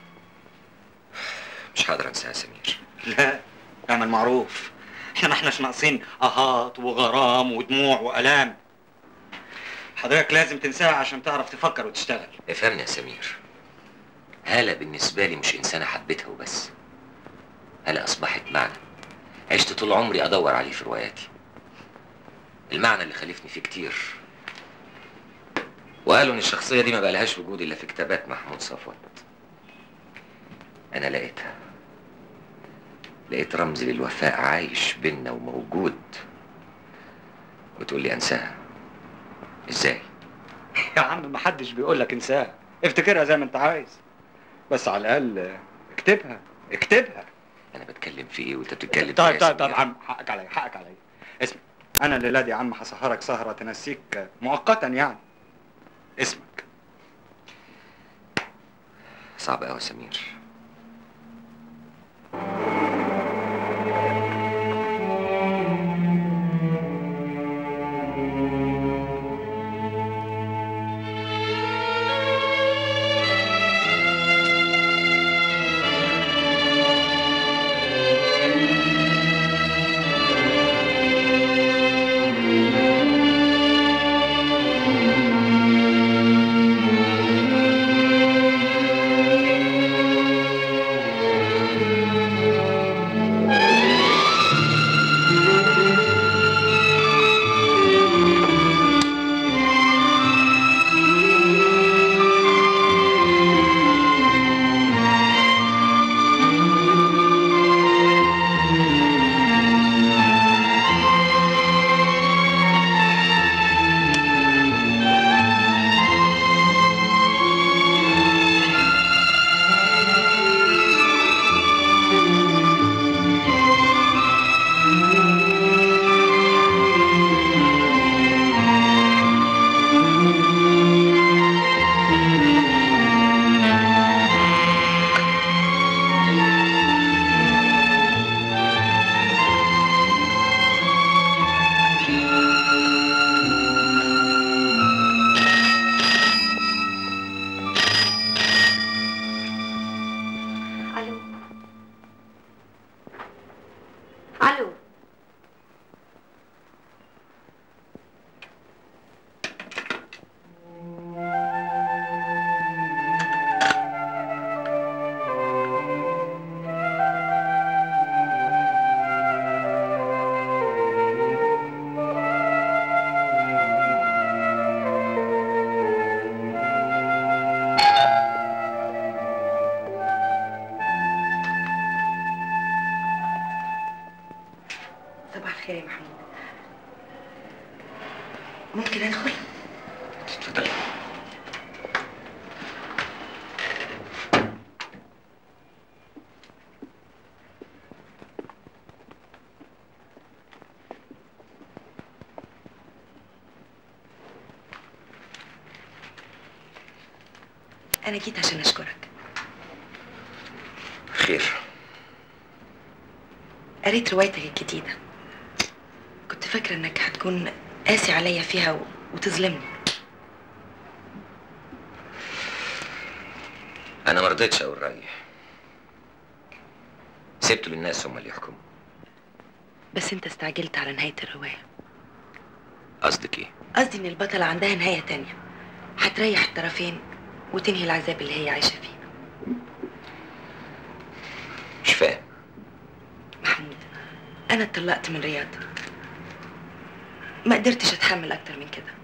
مش هقدر انساها يا سمير لا اعمل معروف احنا ما احناش ناقصين اهات وغرام ودموع والام حضرتك لازم تنساها عشان تعرف تفكر وتشتغل افهمني يا سمير هالة بالنسبة لي مش إنسانة حبيتها وبس هالة أصبحت معنى عشت طول عمري أدور عليه في رواياتي المعنى اللي خالفني فيه كتير وقالوا إن الشخصية دي ما بقالهاش وجود إلا في كتابات محمود صفوت أنا لقيتها لقيت رمز للوفاء عايش بينا وموجود وتقول لي أنساها إزاي؟ يا عم ما حدش بيقول لك انساها افتكرها زي ما انت عايز بس على الاقل اكتبها اكتبها أنا بتكلم في إيه وأنت بتتكلم في طيب إيه طيب يا طيب سمير؟ عم حقك عليا حقك عليا اسمع انا الليله دي يا عم هسهرك سهره تنسيك مؤقتا يعني اسمك صعب أوي يا سمير الو الو صباح الخير يا محمود ممكن ادخل اتفضل انا جيت عشان اشكرك خير قريت روايتك الجديده كنت فاكره انك هتكون قاسي عليا فيها و... وتظلمني أنا ما رضيتش أقول رأيي سبته للناس هم اللي يحكموا بس انت استعجلت على نهايه الروايه قصدك إيه؟ قصدي ان البطله عندها نهايه تانية هتريح الطرفين وتنهي العذاب اللي هي عايشه فيه مش فاهم محمود انا اتطلقت من رياض ما قدرتش اتحمل اكتر من كده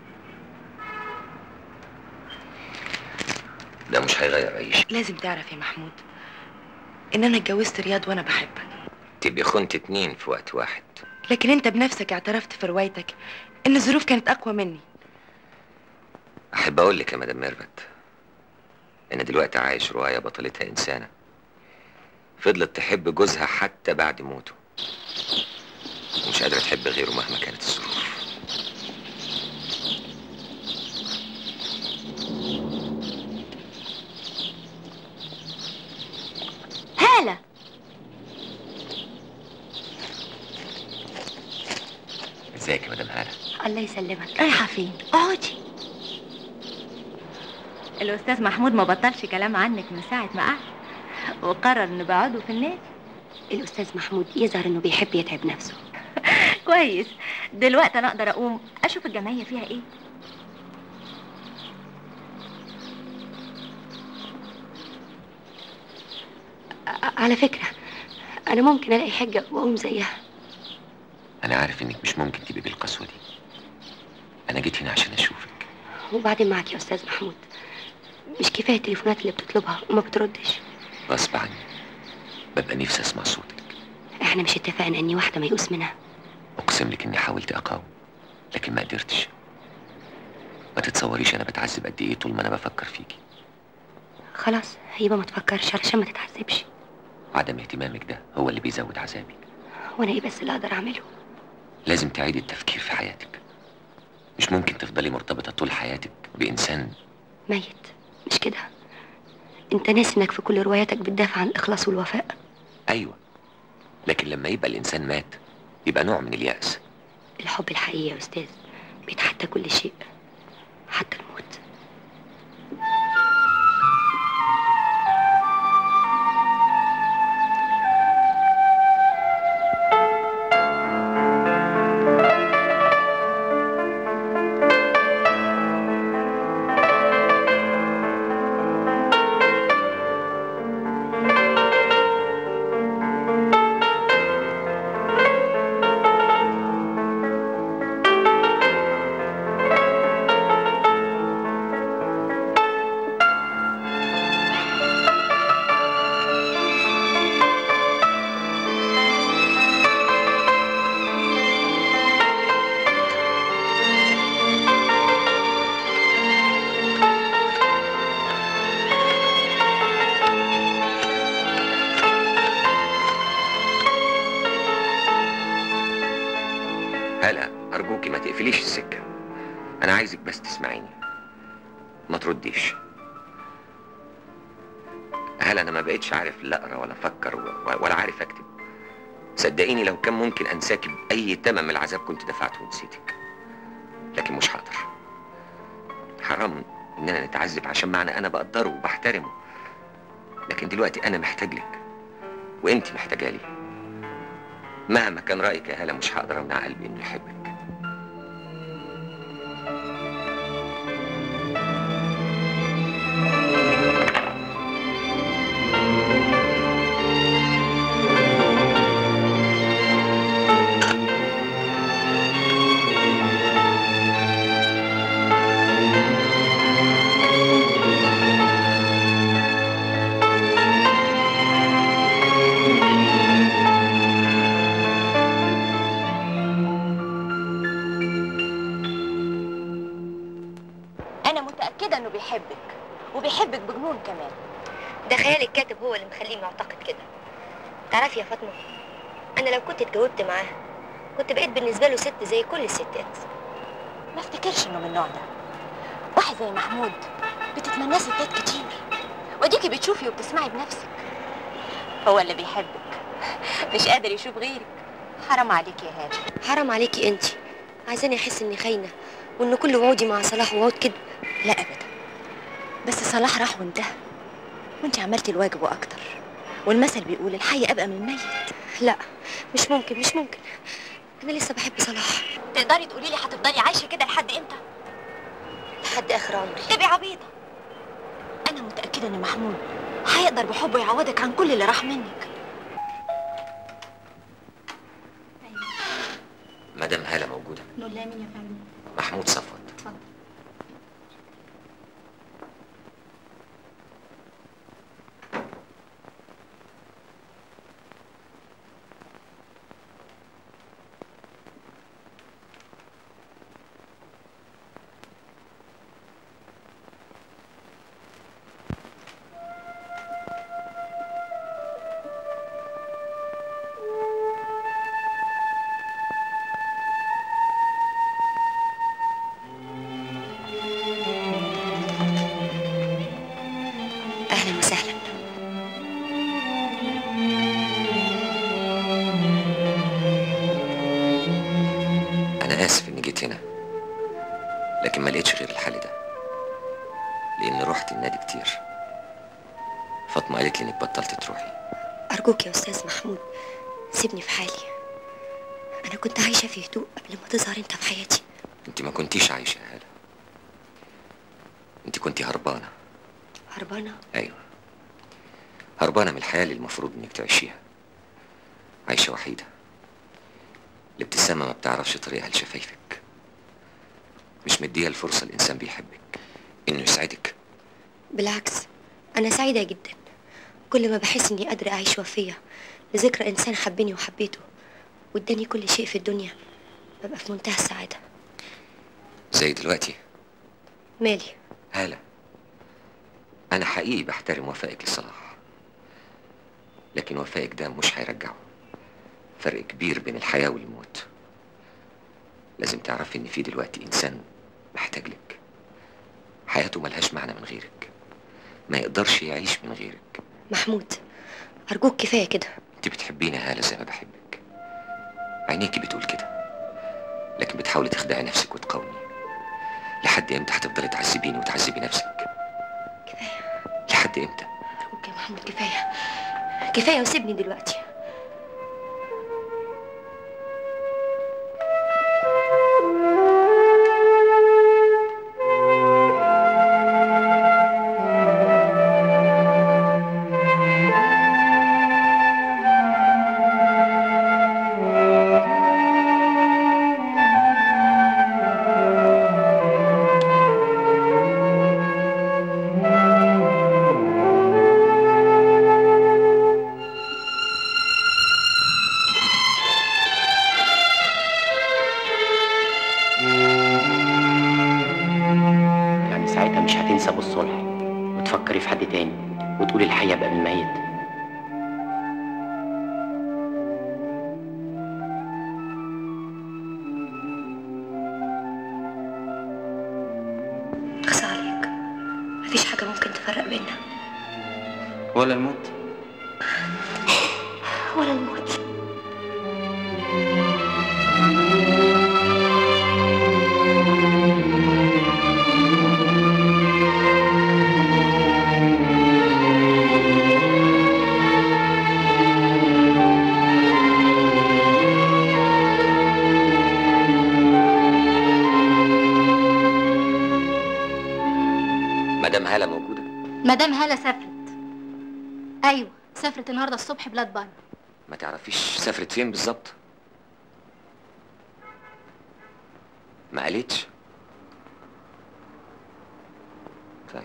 ده مش هيغير أي شيء لازم تعرف يا محمود ان انا اتجوزت رياض وانا بحبك تبقي خنت اتنين في وقت واحد لكن انت بنفسك اعترفت في روايتك ان الظروف كانت اقوى مني أحب أقول لك يا مدام ميرفت إن دلوقتي عايش رواية بطلتها إنسانة فضلت تحب جوزها حتى بعد موته ومش قادرة تحب غيره مهما كانت الظروف هالة ازيك يا مدام هالة الله يسلمك رايحة فين؟ اقعدي الاستاذ محمود ما بطلش كلام عنك من ساعه ما قعد وقرر انه بعده في النادي الاستاذ محمود يظهر انه بيحب يتعب نفسه كويس دلوقتي انا اقدر اقوم اشوف الجمعيه فيها ايه ع- على فكره انا ممكن الاقي حجه واقوم زيها انا عارف انك مش ممكن تبقي بالقسوه دي انا جيت هنا عشان اشوفك وبعدين معك يا استاذ محمود مش كفايه التليفونات اللي بتطلبها وما بتردش غصب عني ببقى نفسي اسمع صوتك احنا مش اتفقنا اني واحده ميؤوس منها اقسم لك اني حاولت اقاوم لكن ما قدرتش ما تتصوريش انا بتعذب قد ايه طول ما انا بفكر فيكي خلاص يبقى ما تفكرش علشان ما تتعذبش عدم اهتمامك ده هو اللي بيزود عذابي وانا ايه بس اللي اقدر اعمله لازم تعيدي التفكير في حياتك مش ممكن تفضلي مرتبطة طول حياتك بإنسان ميت مش كده انت ناسي انك في كل رواياتك بتدافع عن الاخلاص والوفاء أيوة لكن لما يبقى الإنسان مات يبقى نوع من اليأس الحب الحقيقي يا استاذ بيتحدى كل شيء حتى الموت هلا أرجوكي ما تقفليش السكة أنا عايزك بس تسمعيني ما ترديش هلا أنا ما بقتش عارف لا أقرأ ولا أفكر و- ولا عارف أكتب صدقيني لو كان ممكن أنساكي بأي تمن من العذاب كنت دفعته ونسيتك لكن مش هقدر حرام إننا نتعذب عشان معنى أنا بقدره وبحترمه لكن دلوقتي أنا محتاج لك وأنت محتاجة لي مهما كان رأيك يا هلا مش هقدر أمنع قلبي إنه يحبك انا متاكده انه بيحبك وبيحبك بجنون كمان ده خيال الكاتب هو اللي مخليني اعتقد كده تعرفي يا فاطمه انا لو كنت اتجوزت معاه كنت بقيت بالنسبه له ست زي كل الستات ما افتكرش انه من النوع ده واحد زي محمود بتتمناه ستات كتير وديكي بتشوفي وبتسمعي بنفسك هو اللي بيحبك مش قادر يشوف غيرك حرام عليك يا هاده حرام عليكي انت عايزاني احس اني خاينه وان كل وعودي مع صلاح وعود كده لا ابدا بس صلاح راح وانتهى وانت عملتي الواجب واكتر والمثل بيقول الحي ابقى من الميت لا مش ممكن مش ممكن انا لسه بحب صلاح تقدري تقولي لي هتفضلي عايشه كده لحد امتى لحد اخر عمري تبقي عبيطه انا متاكده ان محمود هيقدر بحبه يعوضك عن كل اللي راح منك مدام هالة موجودة نقول لها مين يا فندم محمود صفوت اتفضل لاني رحت النادي كتير فاطمه قالت لي انك بطلت تروحي أرجوك يا أستاذ محمود سيبني في حالي أنا كنت عايشة في هدوء قبل ما تظهر أنت في حياتي انت ما كنتيش عايشه يا هاله انت كنتي هربانه هربانة ايوه هربانه من الحياه اللي المفروض انك تعيشيها عايشه وحيده الابتسامه ما بتعرفش طريقها لشفايفك مش مديها الفرصه الانسان بيحبك انه يسعدك بالعكس أنا سعيدة جدا كل ما بحس إني قادرة أعيش وفية لذكرى إنسان حبني وحبيته واداني كل شيء في الدنيا ببقى في منتهى السعادة زي دلوقتي مالي هالة أنا حقيقي بحترم وفائك لصلاح لكن وفائك ده مش هيرجعه فرق كبير بين الحياة والموت لازم تعرفي إن في دلوقتي إنسان محتاج لك حياته ملهاش معنى من غيرك ما يقدرش يعيش من غيرك محمود أرجوك كفاية كده انت بتحبيني يا هالة زي ما بحبك عينيكي بتقول كده لكن بتحاولي تخدعي نفسك وتقاومي لحد امتى هتفضلي تعذبيني وتعذبي نفسك كفاية لحد امتى أرجوك يا محمود كفاية كفاية وسيبني دلوقتي يعني ساعتها مش هتنسى بالصلح وتفكري في حد تاني وتقولي الحي ابقى من ميت أخصى عليك مفيش حاجة ممكن تفرق بينا ولا الموت ولا الموت مدام هالة موجودة مدام هالة سافرت ايوه سافرت النهارده الصبح بلاد بره ما تعرفيش سافرت فين بالظبط ما قالتش طيب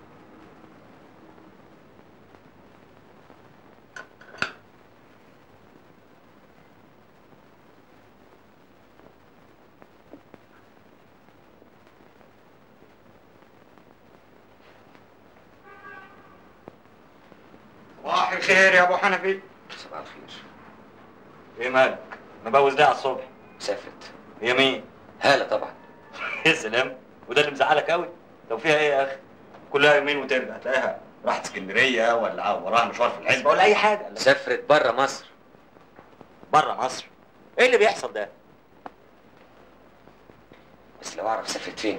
صباح الخير يا ابو حنفي صباح الخير ايه مالك مبوز ليه على الصبح سافرت هي مين هالة طبعا يا سلام وده اللي مزعلك قوي طب فيها ايه يا اخي كلها يومين وترجع تلاقيها راحت اسكندريه ولا وراها مشوار في العزبه ولا اي حاجه سافرت بره مصر بره مصر ايه اللي بيحصل ده بس لو اعرف سافرت فين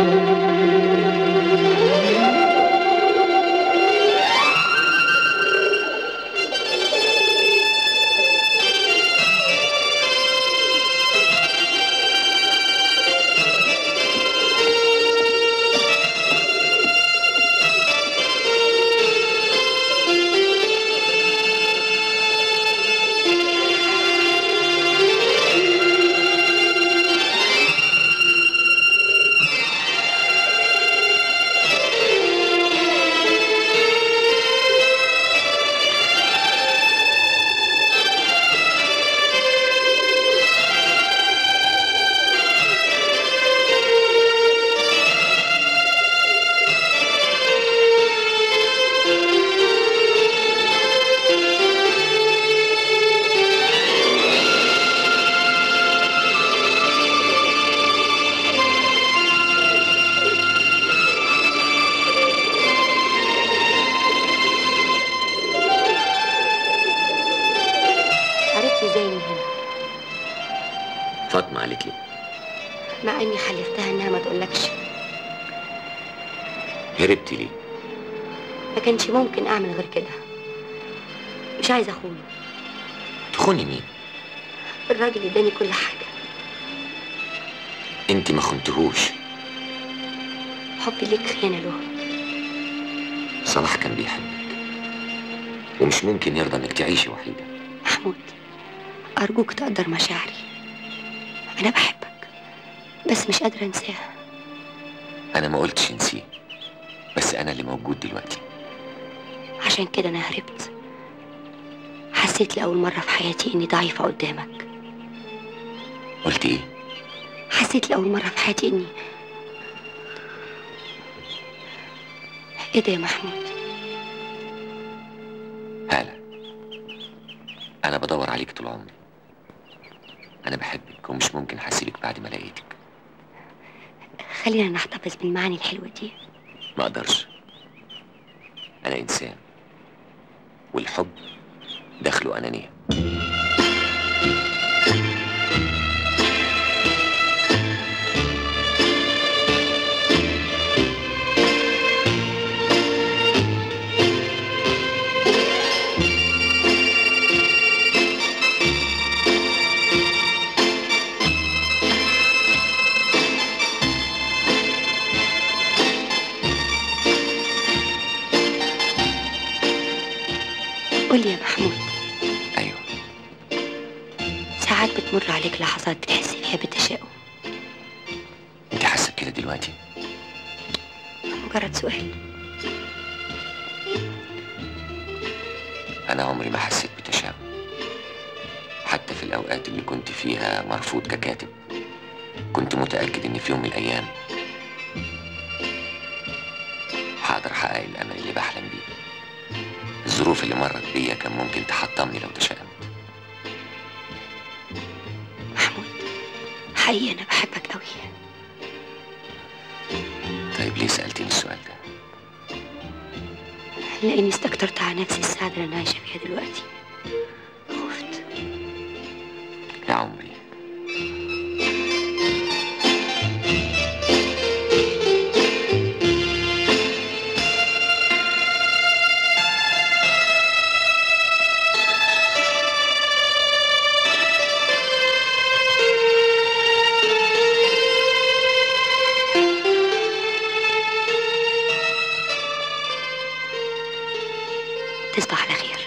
عرفت ازاي من هنا فاطمة قالت لي مع اني حلفتها انها ما تقولكش هربتي ليه ما كانش ممكن اعمل غير كده مش عايزه اخونه تخوني مين الراجل اداني كل حاجه انت ما خنتهوش حبي ليك خيانه له صلاح كان بيحبك ومش ممكن يرضى انك تعيشي وحيده محمود ارجوك تقدر مشاعري انا بحبك بس مش قادره انساها انا ما قلتش انسيه بس انا اللي موجود دلوقتي عشان كده انا هربت حسيت لاول مره في حياتي اني ضعيفه قدامك قلت ايه حسيت لاول مره في حياتي اني ايه ده يا محمود هالة انا بدور عليك طول عمري انا بحبك ومش ممكن هسيبك بعد ما لقيتك خلينا نحتفظ بالمعاني الحلوه دي ما اقدرش انا انسان والحب دخله انانيه قول لي يا محمود ايوه ساعات بتمر عليك لحظات بتحس فيها بالتشاؤم انت حاسه بكده دلوقتي مجرد سؤال انا عمري ما حسيت بتشاؤم حتى في الاوقات اللي كنت فيها مرفوض ككاتب كنت متاكد ان في يوم من الايام هقدر احقق الامل اللي بحلم بيه الظروف اللي مرت بيا كان ممكن تحطمني لو تشاءمت حقيقي انا بحبك قوي طيب ليه سالتني السؤال ده لاني استكترت على نفسي السعاده اللي انا عايشه فيها دلوقتي يا عمري تصبح على خير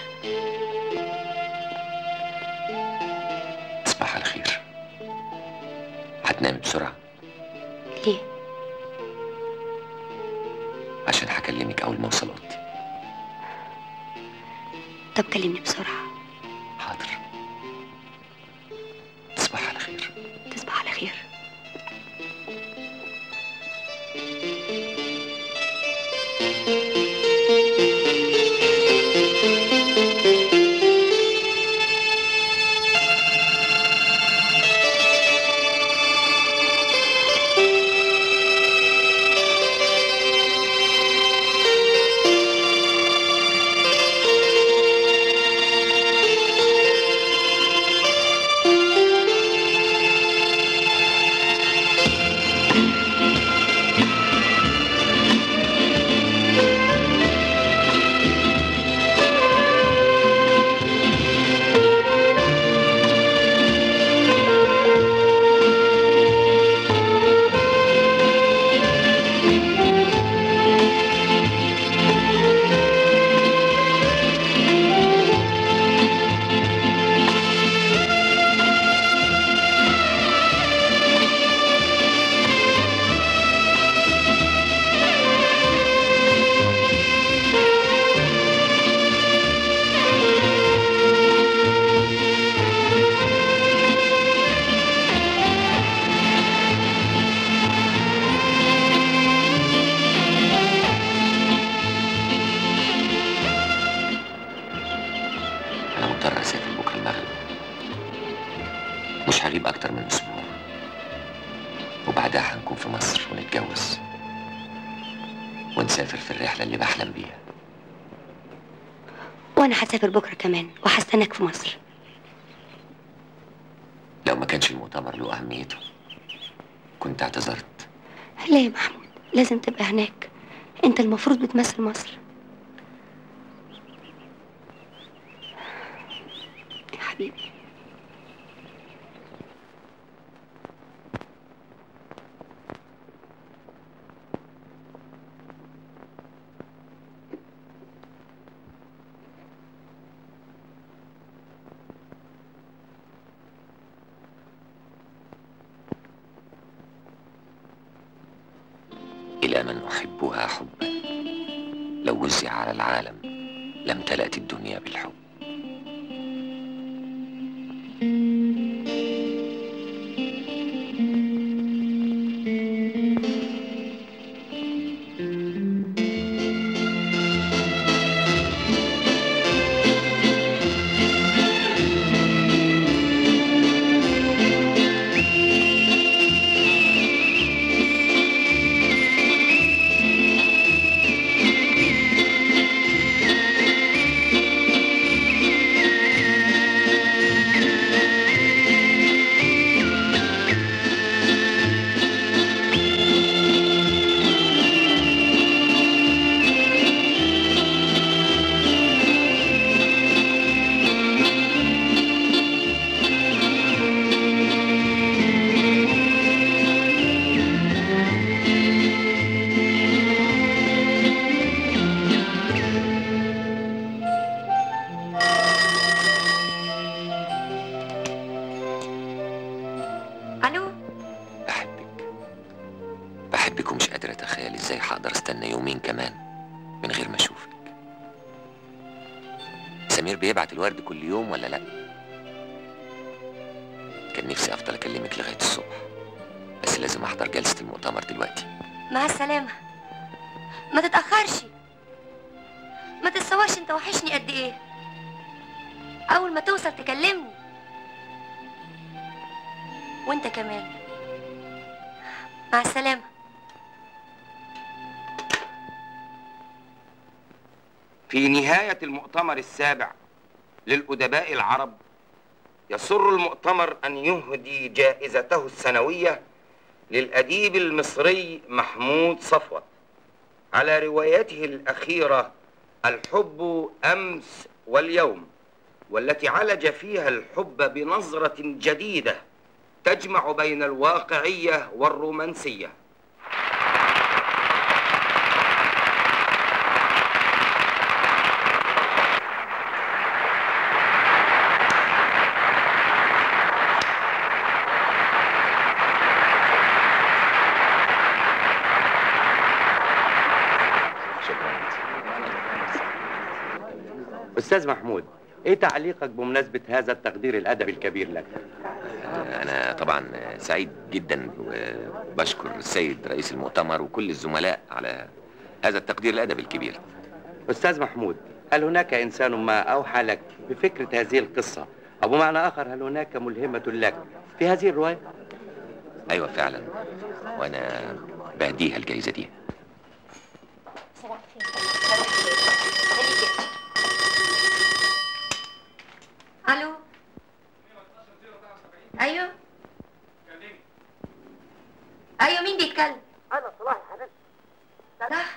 تصبح على خير هتنامي بسرعه ليه عشان هكلمك اول ما اوصل اوضتي طب كلمني بسرعه حاضر تصبح على خير تصبح على خير انا مضطر اسافر بكره المغرب مش هغيب اكتر من اسبوع وبعدها هنكون في مصر ونتجوز ونسافر في الرحله اللي بحلم بيها وانا هسافر بكره كمان وهستناك في مصر لو ما كانش المؤتمر له اهميته كنت اعتذرت لا يا محمود لازم تبقى هناك انت المفروض بتمثل مصر يا حبيبي إلى من أحبها حبا لو وزع على العالم لم تلأت الدنيا بالحب الو بحبك ومش قادر أتخيل إزاي هقدر أستنى يومين كمان من غير ما أشوفك سمير بيبعت الورد كل يوم ولا لأ؟ كان نفسي أفضل أكلمك لغاية الصبح بس لازم أحضر جلسة المؤتمر دلوقتي مع السلامة ما تتأخرش ما تتصورش انت وحشني قد ايه اول ما توصل تكلمني وانت كمان مع السلامة في نهاية المؤتمر السابع للأدباء العرب يسر المؤتمر أن يهدي جائزته السنوية للأديب المصري محمود صفوت على روايته الأخيرة الحب أمس واليوم والتي عالج فيها الحب بنظرة جديدة تجمع بين الواقعية والرومانسية أستاذ محمود إيه تعليقك بمناسبة هذا التقدير الأدبي الكبير لك؟ أنا طبعا سعيد جدا وبشكر السيد رئيس المؤتمر وكل الزملاء على هذا التقدير الأدبي الكبير أستاذ محمود هل هناك إنسان ما أوحى لك بفكرة هذه القصة أو بمعنى آخر هل هناك ملهمة لك في هذه الرواية؟ أيوة فعلا وأنا بهديها الجائزة دي الو ايوه ايوه مين بيتكلم انا صلاح يا حبيبتي صلاح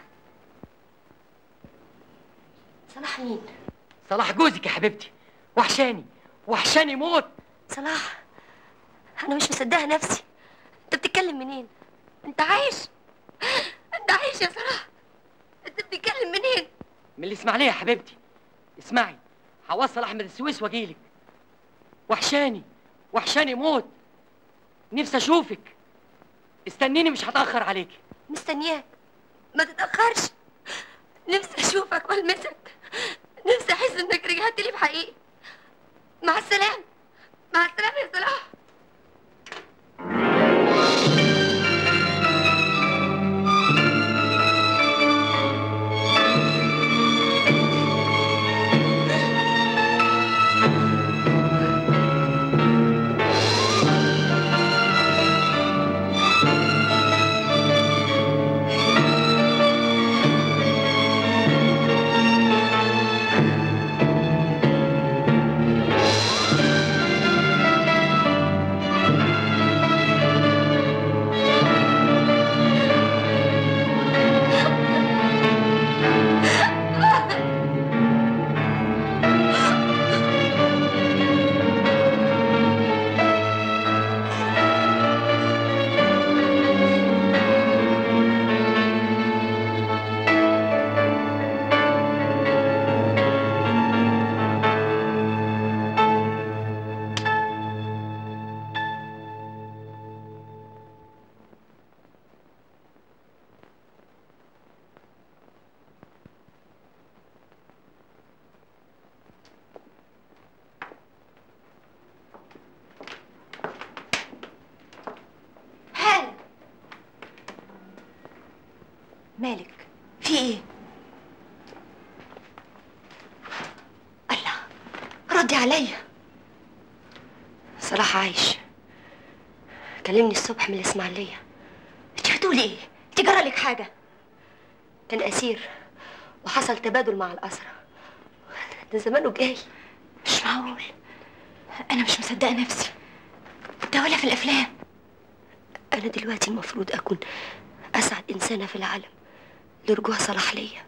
صلاح مين صلاح جوزك يا حبيبتي وحشاني وحشاني موت صلاح انا مش مصدقه نفسي انت بتتكلم منين انت عايش انت عايش يا صلاح انت بتتكلم منين من الاسماعيليه يا حبيبتي اسمعي هوصل احمد السويس واجيلك وحشاني وحشاني موت نفسي اشوفك استنيني مش هتاخر عليكي مستنياك ما تتاخرش نفسي اشوفك والمسك نفسي احس انك رجعت لي بحقيقي مع السلامه مع السلامه يا صلاح في ايه الله ردي عليا صلاح عايش كلمني الصبح من الاسماعيليه انت بتقولي ايه انت جرى لك حاجه كان اسير وحصل تبادل مع الاسرى ده زمانه جاي مش معقول انا مش مصدقه نفسي ده ولا في الافلام انا دلوقتي المفروض اكون اسعد انسانه في العالم لرجوع صلاح ليا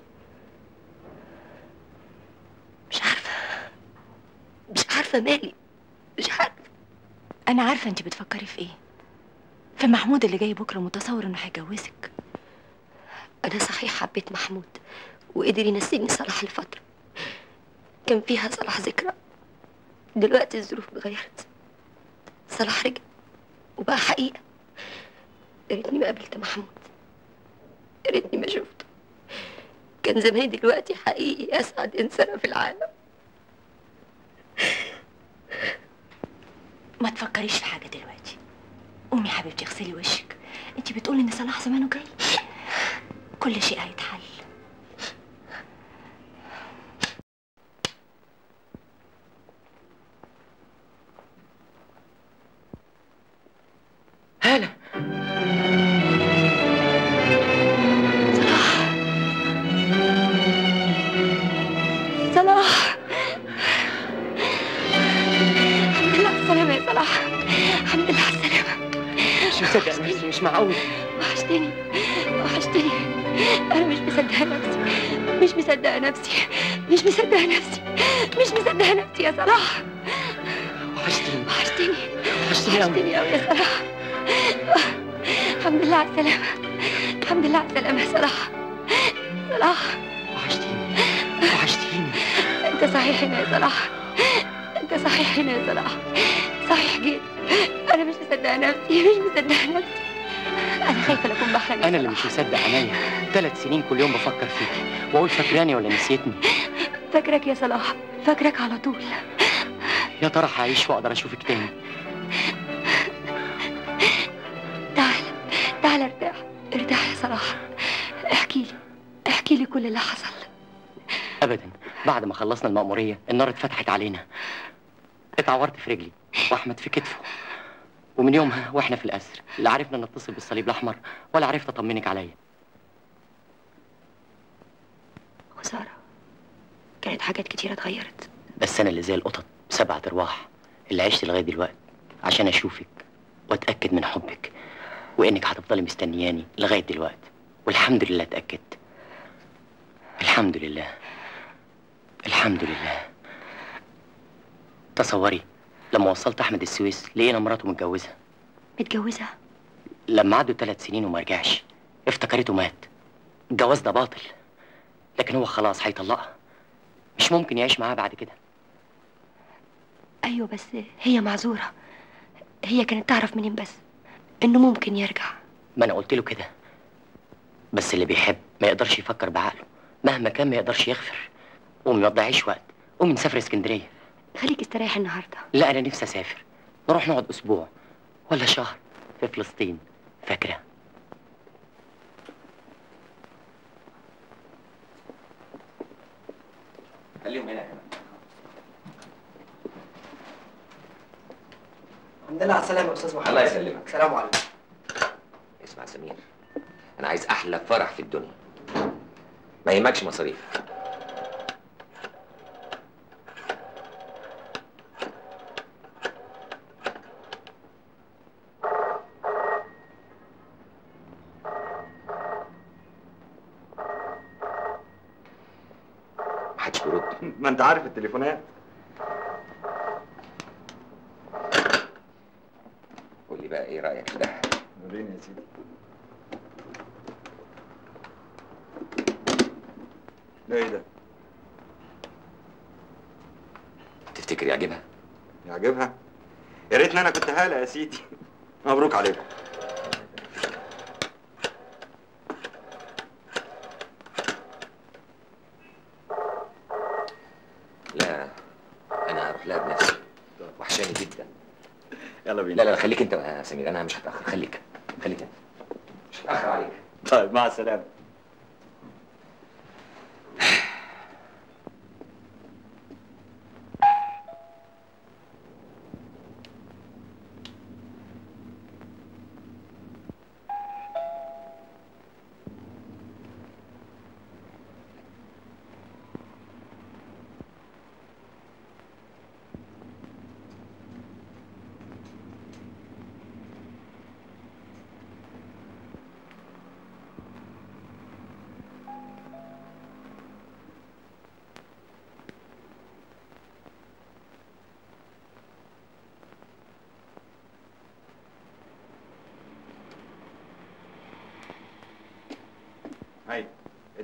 مش عارفه مش عارفه مالي مش عارفه انا عارفه انت بتفكري في ايه في محمود اللي جاي بكره متصور انه هيجوزك انا صحيح حبيت محمود وقدر ينسيني صلاح لفتره كان فيها صلاح ذكرى دلوقتي الظروف اتغيرت صلاح رجع وبقى حقيقه يا ريتني ما قابلت محمود يا ريتني ما شفته كان زماني دلوقتي حقيقي اسعد انسانه في العالم ما تفكريش في حاجه دلوقتي قومي يا حبيبتي اغسلي وشك انت بتقولي ان صلاح زمانه جاي كل شيء هيتحل هلا صلاح الحمد لله على السلامة يا صلاح الحمد لله على السلامة مش مصدق نفسي مش معقول وحشتني وحشتني أنا مش مصدقة نفسي مش مصدقة نفسي مش مصدقة نفسي مش مصدقة نفسي يا صلاح وحشتني وحشتني وحشتني قوي وحشتني أوي يا صلاح الحمد لله على السلامة الحمد لله على السلامة يا صلاح صلاح وحشتيني وحشتيني أنت صحيح هنا يا صلاح أنت صحيح هنا يا صلاح صحيح جيت أنا مش مصدقة نفسي مش مصدقة نفسي أنا خايفة لا أكون بحلم يا انا اللي مش مصدق عينيا ثلاث سنين كل يوم بفكر فيك واقول فاكراني ولا نسيتني فاكرك يا صلاح فاكرك على طول يا ترى هعيش واقدر اشوفك تاني تعال تعال ارتاح ارتاح يا صلاح احكي لي احكي لي كل اللي حصل ابدا بعد ما خلصنا المأمورية النار اتفتحت علينا اتعورت في رجلي واحمد في كتفه ومن يومها واحنا في الاسر لا عرفنا نتصل بالصليب الاحمر ولا عرفت اطمنك عليا خسارة كانت حاجات كتيرة اتغيرت بس انا اللي زي القطط بسبعة ارواح اللي عشت لغايه دلوقتي عشان اشوفك واتاكد من حبك وانك هتفضلي مستنياني لغايه دلوقتي والحمد لله اتاكدت الحمد لله الحمد لله تصوري لما وصلت احمد السويس لقينا مراته متجوزه متجوزة لما عدوا ثلاث سنين وما رجعش افتكرته مات الجواز ده باطل لكن هو خلاص هيطلقها مش ممكن يعيش معاها بعد كده ايوه بس هي معذورة هي كانت تعرف منين بس انه ممكن يرجع ما انا قلت له كده بس اللي بيحب ما يقدرش يفكر بعقله مهما كان ما يقدرش يغفر قومي ما تضيعيش وقت قومي نسافر اسكندريه خليك استريح النهاردة لا انا نفسي اسافر نروح نقعد اسبوع ولا شهر في فلسطين فاكره خليهم هنا كمان الحمد لله على السلامة يا أستاذ محمد الله يسلمك سلام عليكم اسمع سمير انا عايز احلى فرح في الدنيا ما يهمكش مصاريف محدش بيرد ما انت عارف التليفونات قول لي بقى ايه رايك في ده وريني يا سيدي ده ايه ده؟ تفتكر يعجبها يعجبها؟ يا ريتني انا كنت هالة يا سيدي مبروك عليكم لا انا هروح لها بنفسي وحشاني جدا يلا بينا لا لا خليك انت يا سمير انا مش هتاخر خليك خليك انت مش هتاخر عليك طيب مع السلامة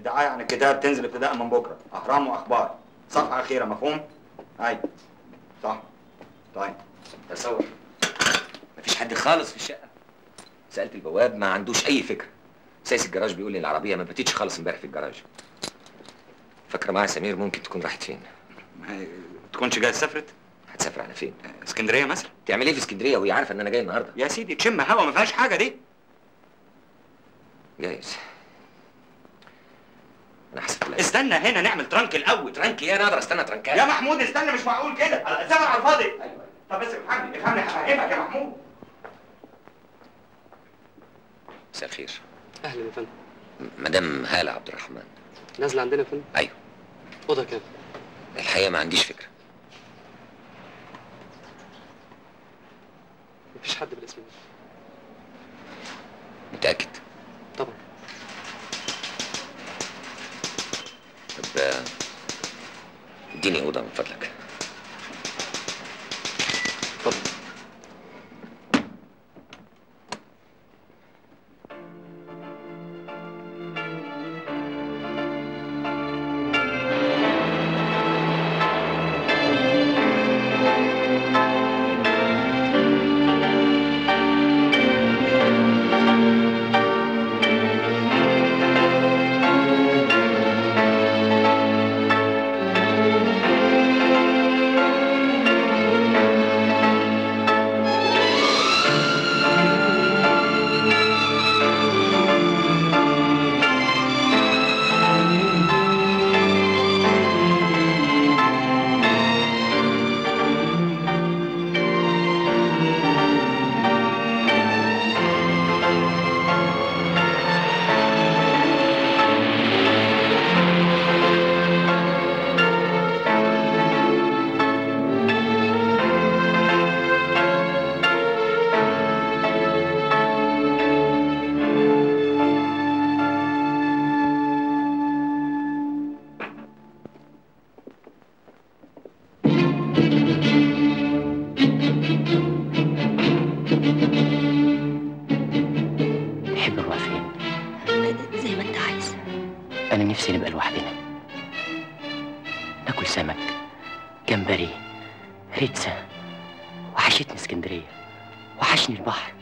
الدعايه عن الكتاب تنزل ابتداء من بكره اهرام واخبار صفحه اخيره مفهوم ايوه صح طيب تصور مفيش حد خالص في الشقه سالت البواب ما عندوش اي فكره سايس الجراج بيقول لي العربيه ما باتتش خالص امبارح في الجراج فاكره معايا سمير ممكن تكون راحت فين ما تكونش جاي سافرت هتسافر على فين اسكندريه مثلا تعمل ايه في اسكندريه وهي عارفه ان انا جاي النهارده يا سيدي تشم هوا ما فيهاش حاجه دي جايز انا حسب استنى هنا نعمل ترانك الاول ترانك ايه انا اقدر استنى ترانكات يا محمود استنى مش معقول كده الزمن على الفاضي ايوه طب بس افهمني افهمني هفهمك يا محمود مساء الخير اهلا يا فندم مدام هاله عبد الرحمن نازله عندنا يا فندم ايوه اوضه كام الحقيقه ما عنديش فكره مفيش حد بالاسم ده متاكد طبعا طب آه، اديني اوضه من فضلك اتفضل تحب نروح فين زي ما انت عايز انا نفسي نبقى لوحدنا ناكل سمك جمبري ريتزا وحشتني اسكندريه وحشني البحر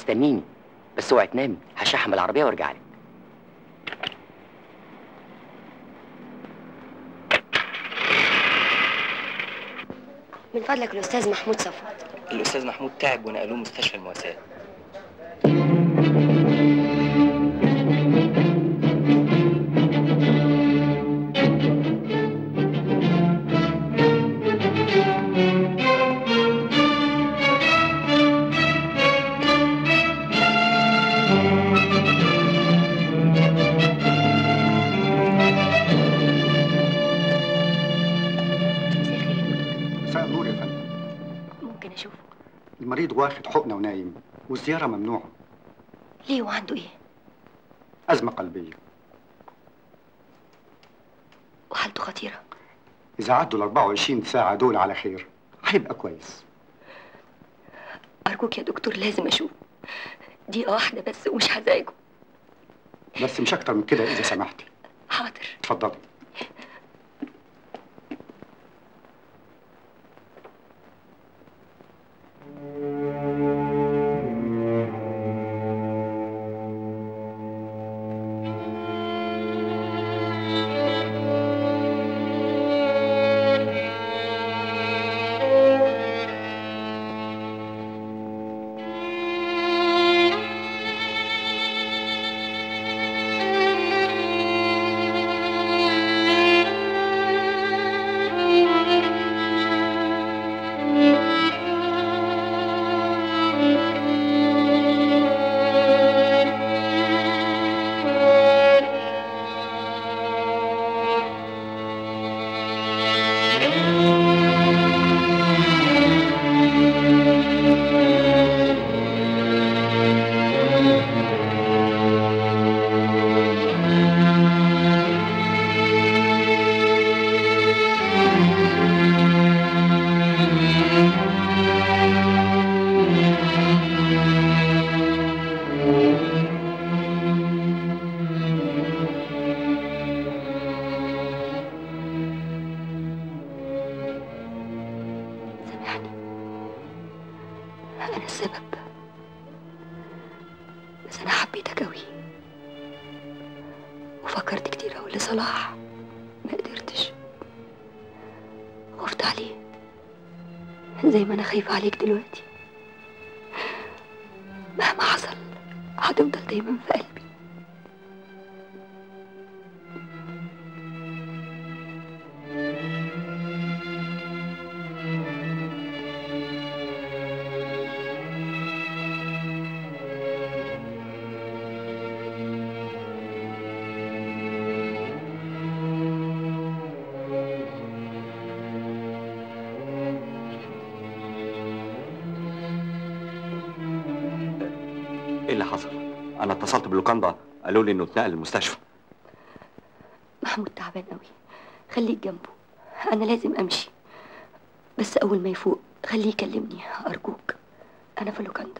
استنيني بس اوعي تنامي هشحم العربيه وارجع لك من فضلك الاستاذ محمود صفوت الاستاذ محمود تعب ونقلوه مستشفى المواساه مساء النور يا فندم ممكن اشوفه المريض واخد حقنه ونايم والزياره ممنوعه ليه وعنده ايه ازمه قلبيه وحالته خطيره اذا عدوا ال 24 ساعه دول على خير هيبقى كويس ارجوك يا دكتور لازم اشوفه دقيقه واحده بس ومش هزعجه بس مش اكتر من كده اذا سمحتي حاضر اتفضلي سامحني انا السبب بس انا حبيتك قوي وفكرت كتير قوي لصلاح ما قدرتش خفت عليه زي ما انا خايفه عليك دلوقتي مهما حصل هتفضل دايما في قلبي ايه اللي حصل؟ انا اتصلت باللوكاندا قالوا لي انه اتنقل المستشفى محمود تعبان قوي خليك جنبه انا لازم امشي بس اول ما يفوق خليه يكلمني ارجوك انا في لوكاندا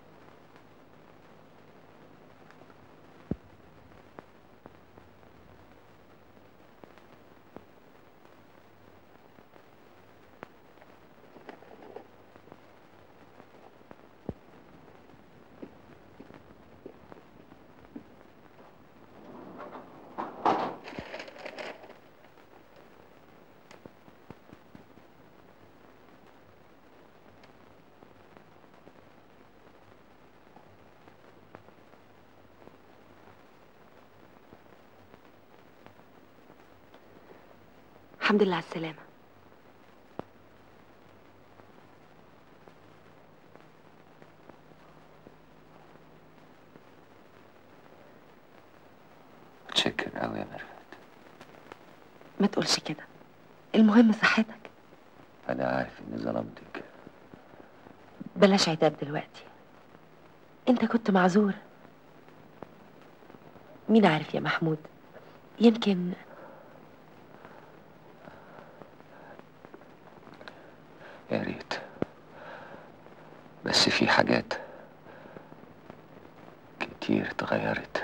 الحمد لله على السلامة متشكر قوي يا ميرفت ما تقولش كده المهم صحتك انا عارف اني ظلمتك بلاش عتاب دلوقتي انت كنت معذور مين عارف يا محمود يمكن يا ريت بس في حاجات كتير اتغيرت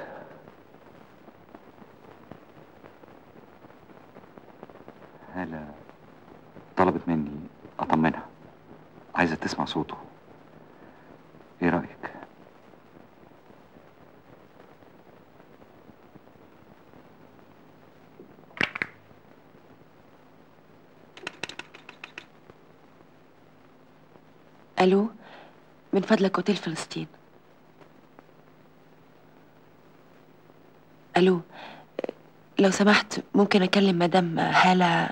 هالة طلبت مني أطمنها عايزة تسمع صوته إيه رأيك؟ الو من فضلك اوتيل فلسطين الو لو سمحت ممكن اكلم مدام هالة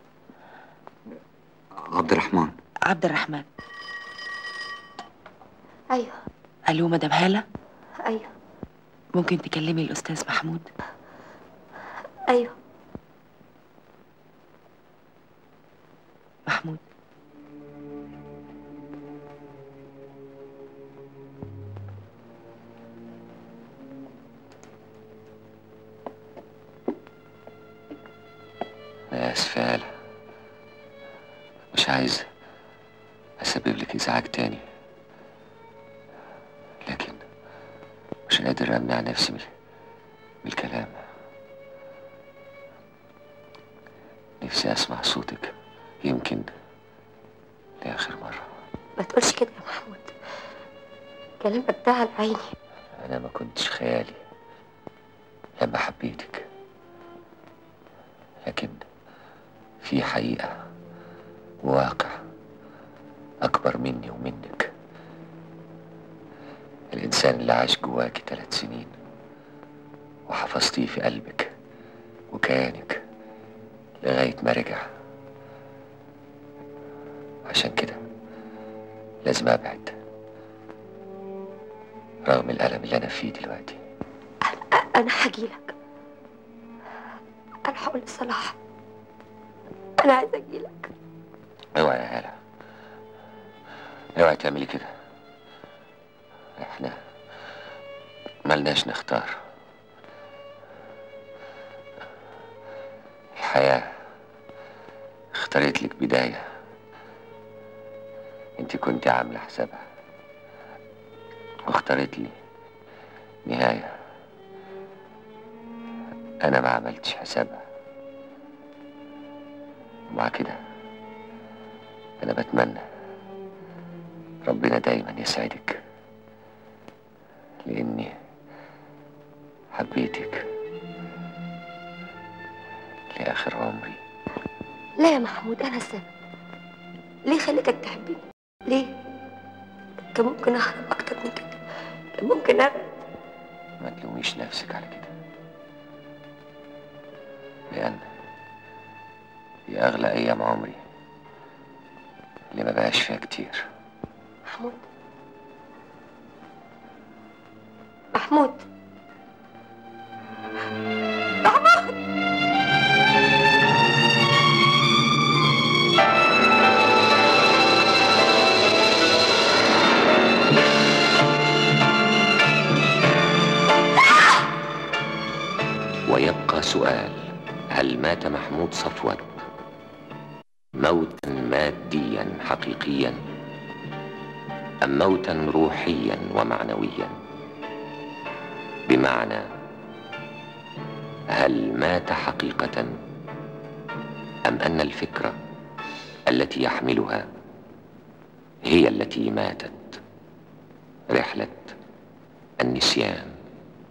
عبد الرحمن عبد الرحمن ايوه الو مدام هالة ايوه ممكن تكلمي الاستاذ محمود ايوه محمود أنا آسف يا هالة مش عايز أسبب لك إزعاج تاني لكن مش قادر أمنع نفسي من من الكلام نفسي أسمع صوتك يمكن لآخر مرة ما تقولش كده يا محمود كلامك ده على عيني أنا ما كنتش خيالي لما حبيتك لكن في حقيقة وواقع أكبر مني ومنك الإنسان اللي عاش جواكي ثلاث سنين وحفظتيه في قلبك وكيانك لغاية ما رجع عشان كده لازم أبعد رغم الألم اللي أنا فيه دلوقتي انا هجيلك انا هقول لصلاح انا عايزه اجيلك اوعي يا هالة اوعي تعملي كده احنا ملناش نختار الحياة اختارت لك بداية انت كنت عاملة حسابها واختارت لي نهاية انا ما عملتش حسابها ومع كده انا بتمنى ربنا دايما يسعدك لاني حبيتك لاخر عمري لا يا محمود انا السبب ليه خليتك تحبني ليه كان ممكن اهرب اكتر من كده كان ممكن ابعد ما تلوميش نفسك على كده لأن دي أغلى أيام عمري اللي ما بقاش فيها كتير محمود محمود محمود ويبقى سؤال هل مات محمود صفوت موتا ماديا حقيقيا ام موتا روحيا ومعنويا بمعنى هل مات حقيقه ام ان الفكره التي يحملها هي التي ماتت رحله النسيان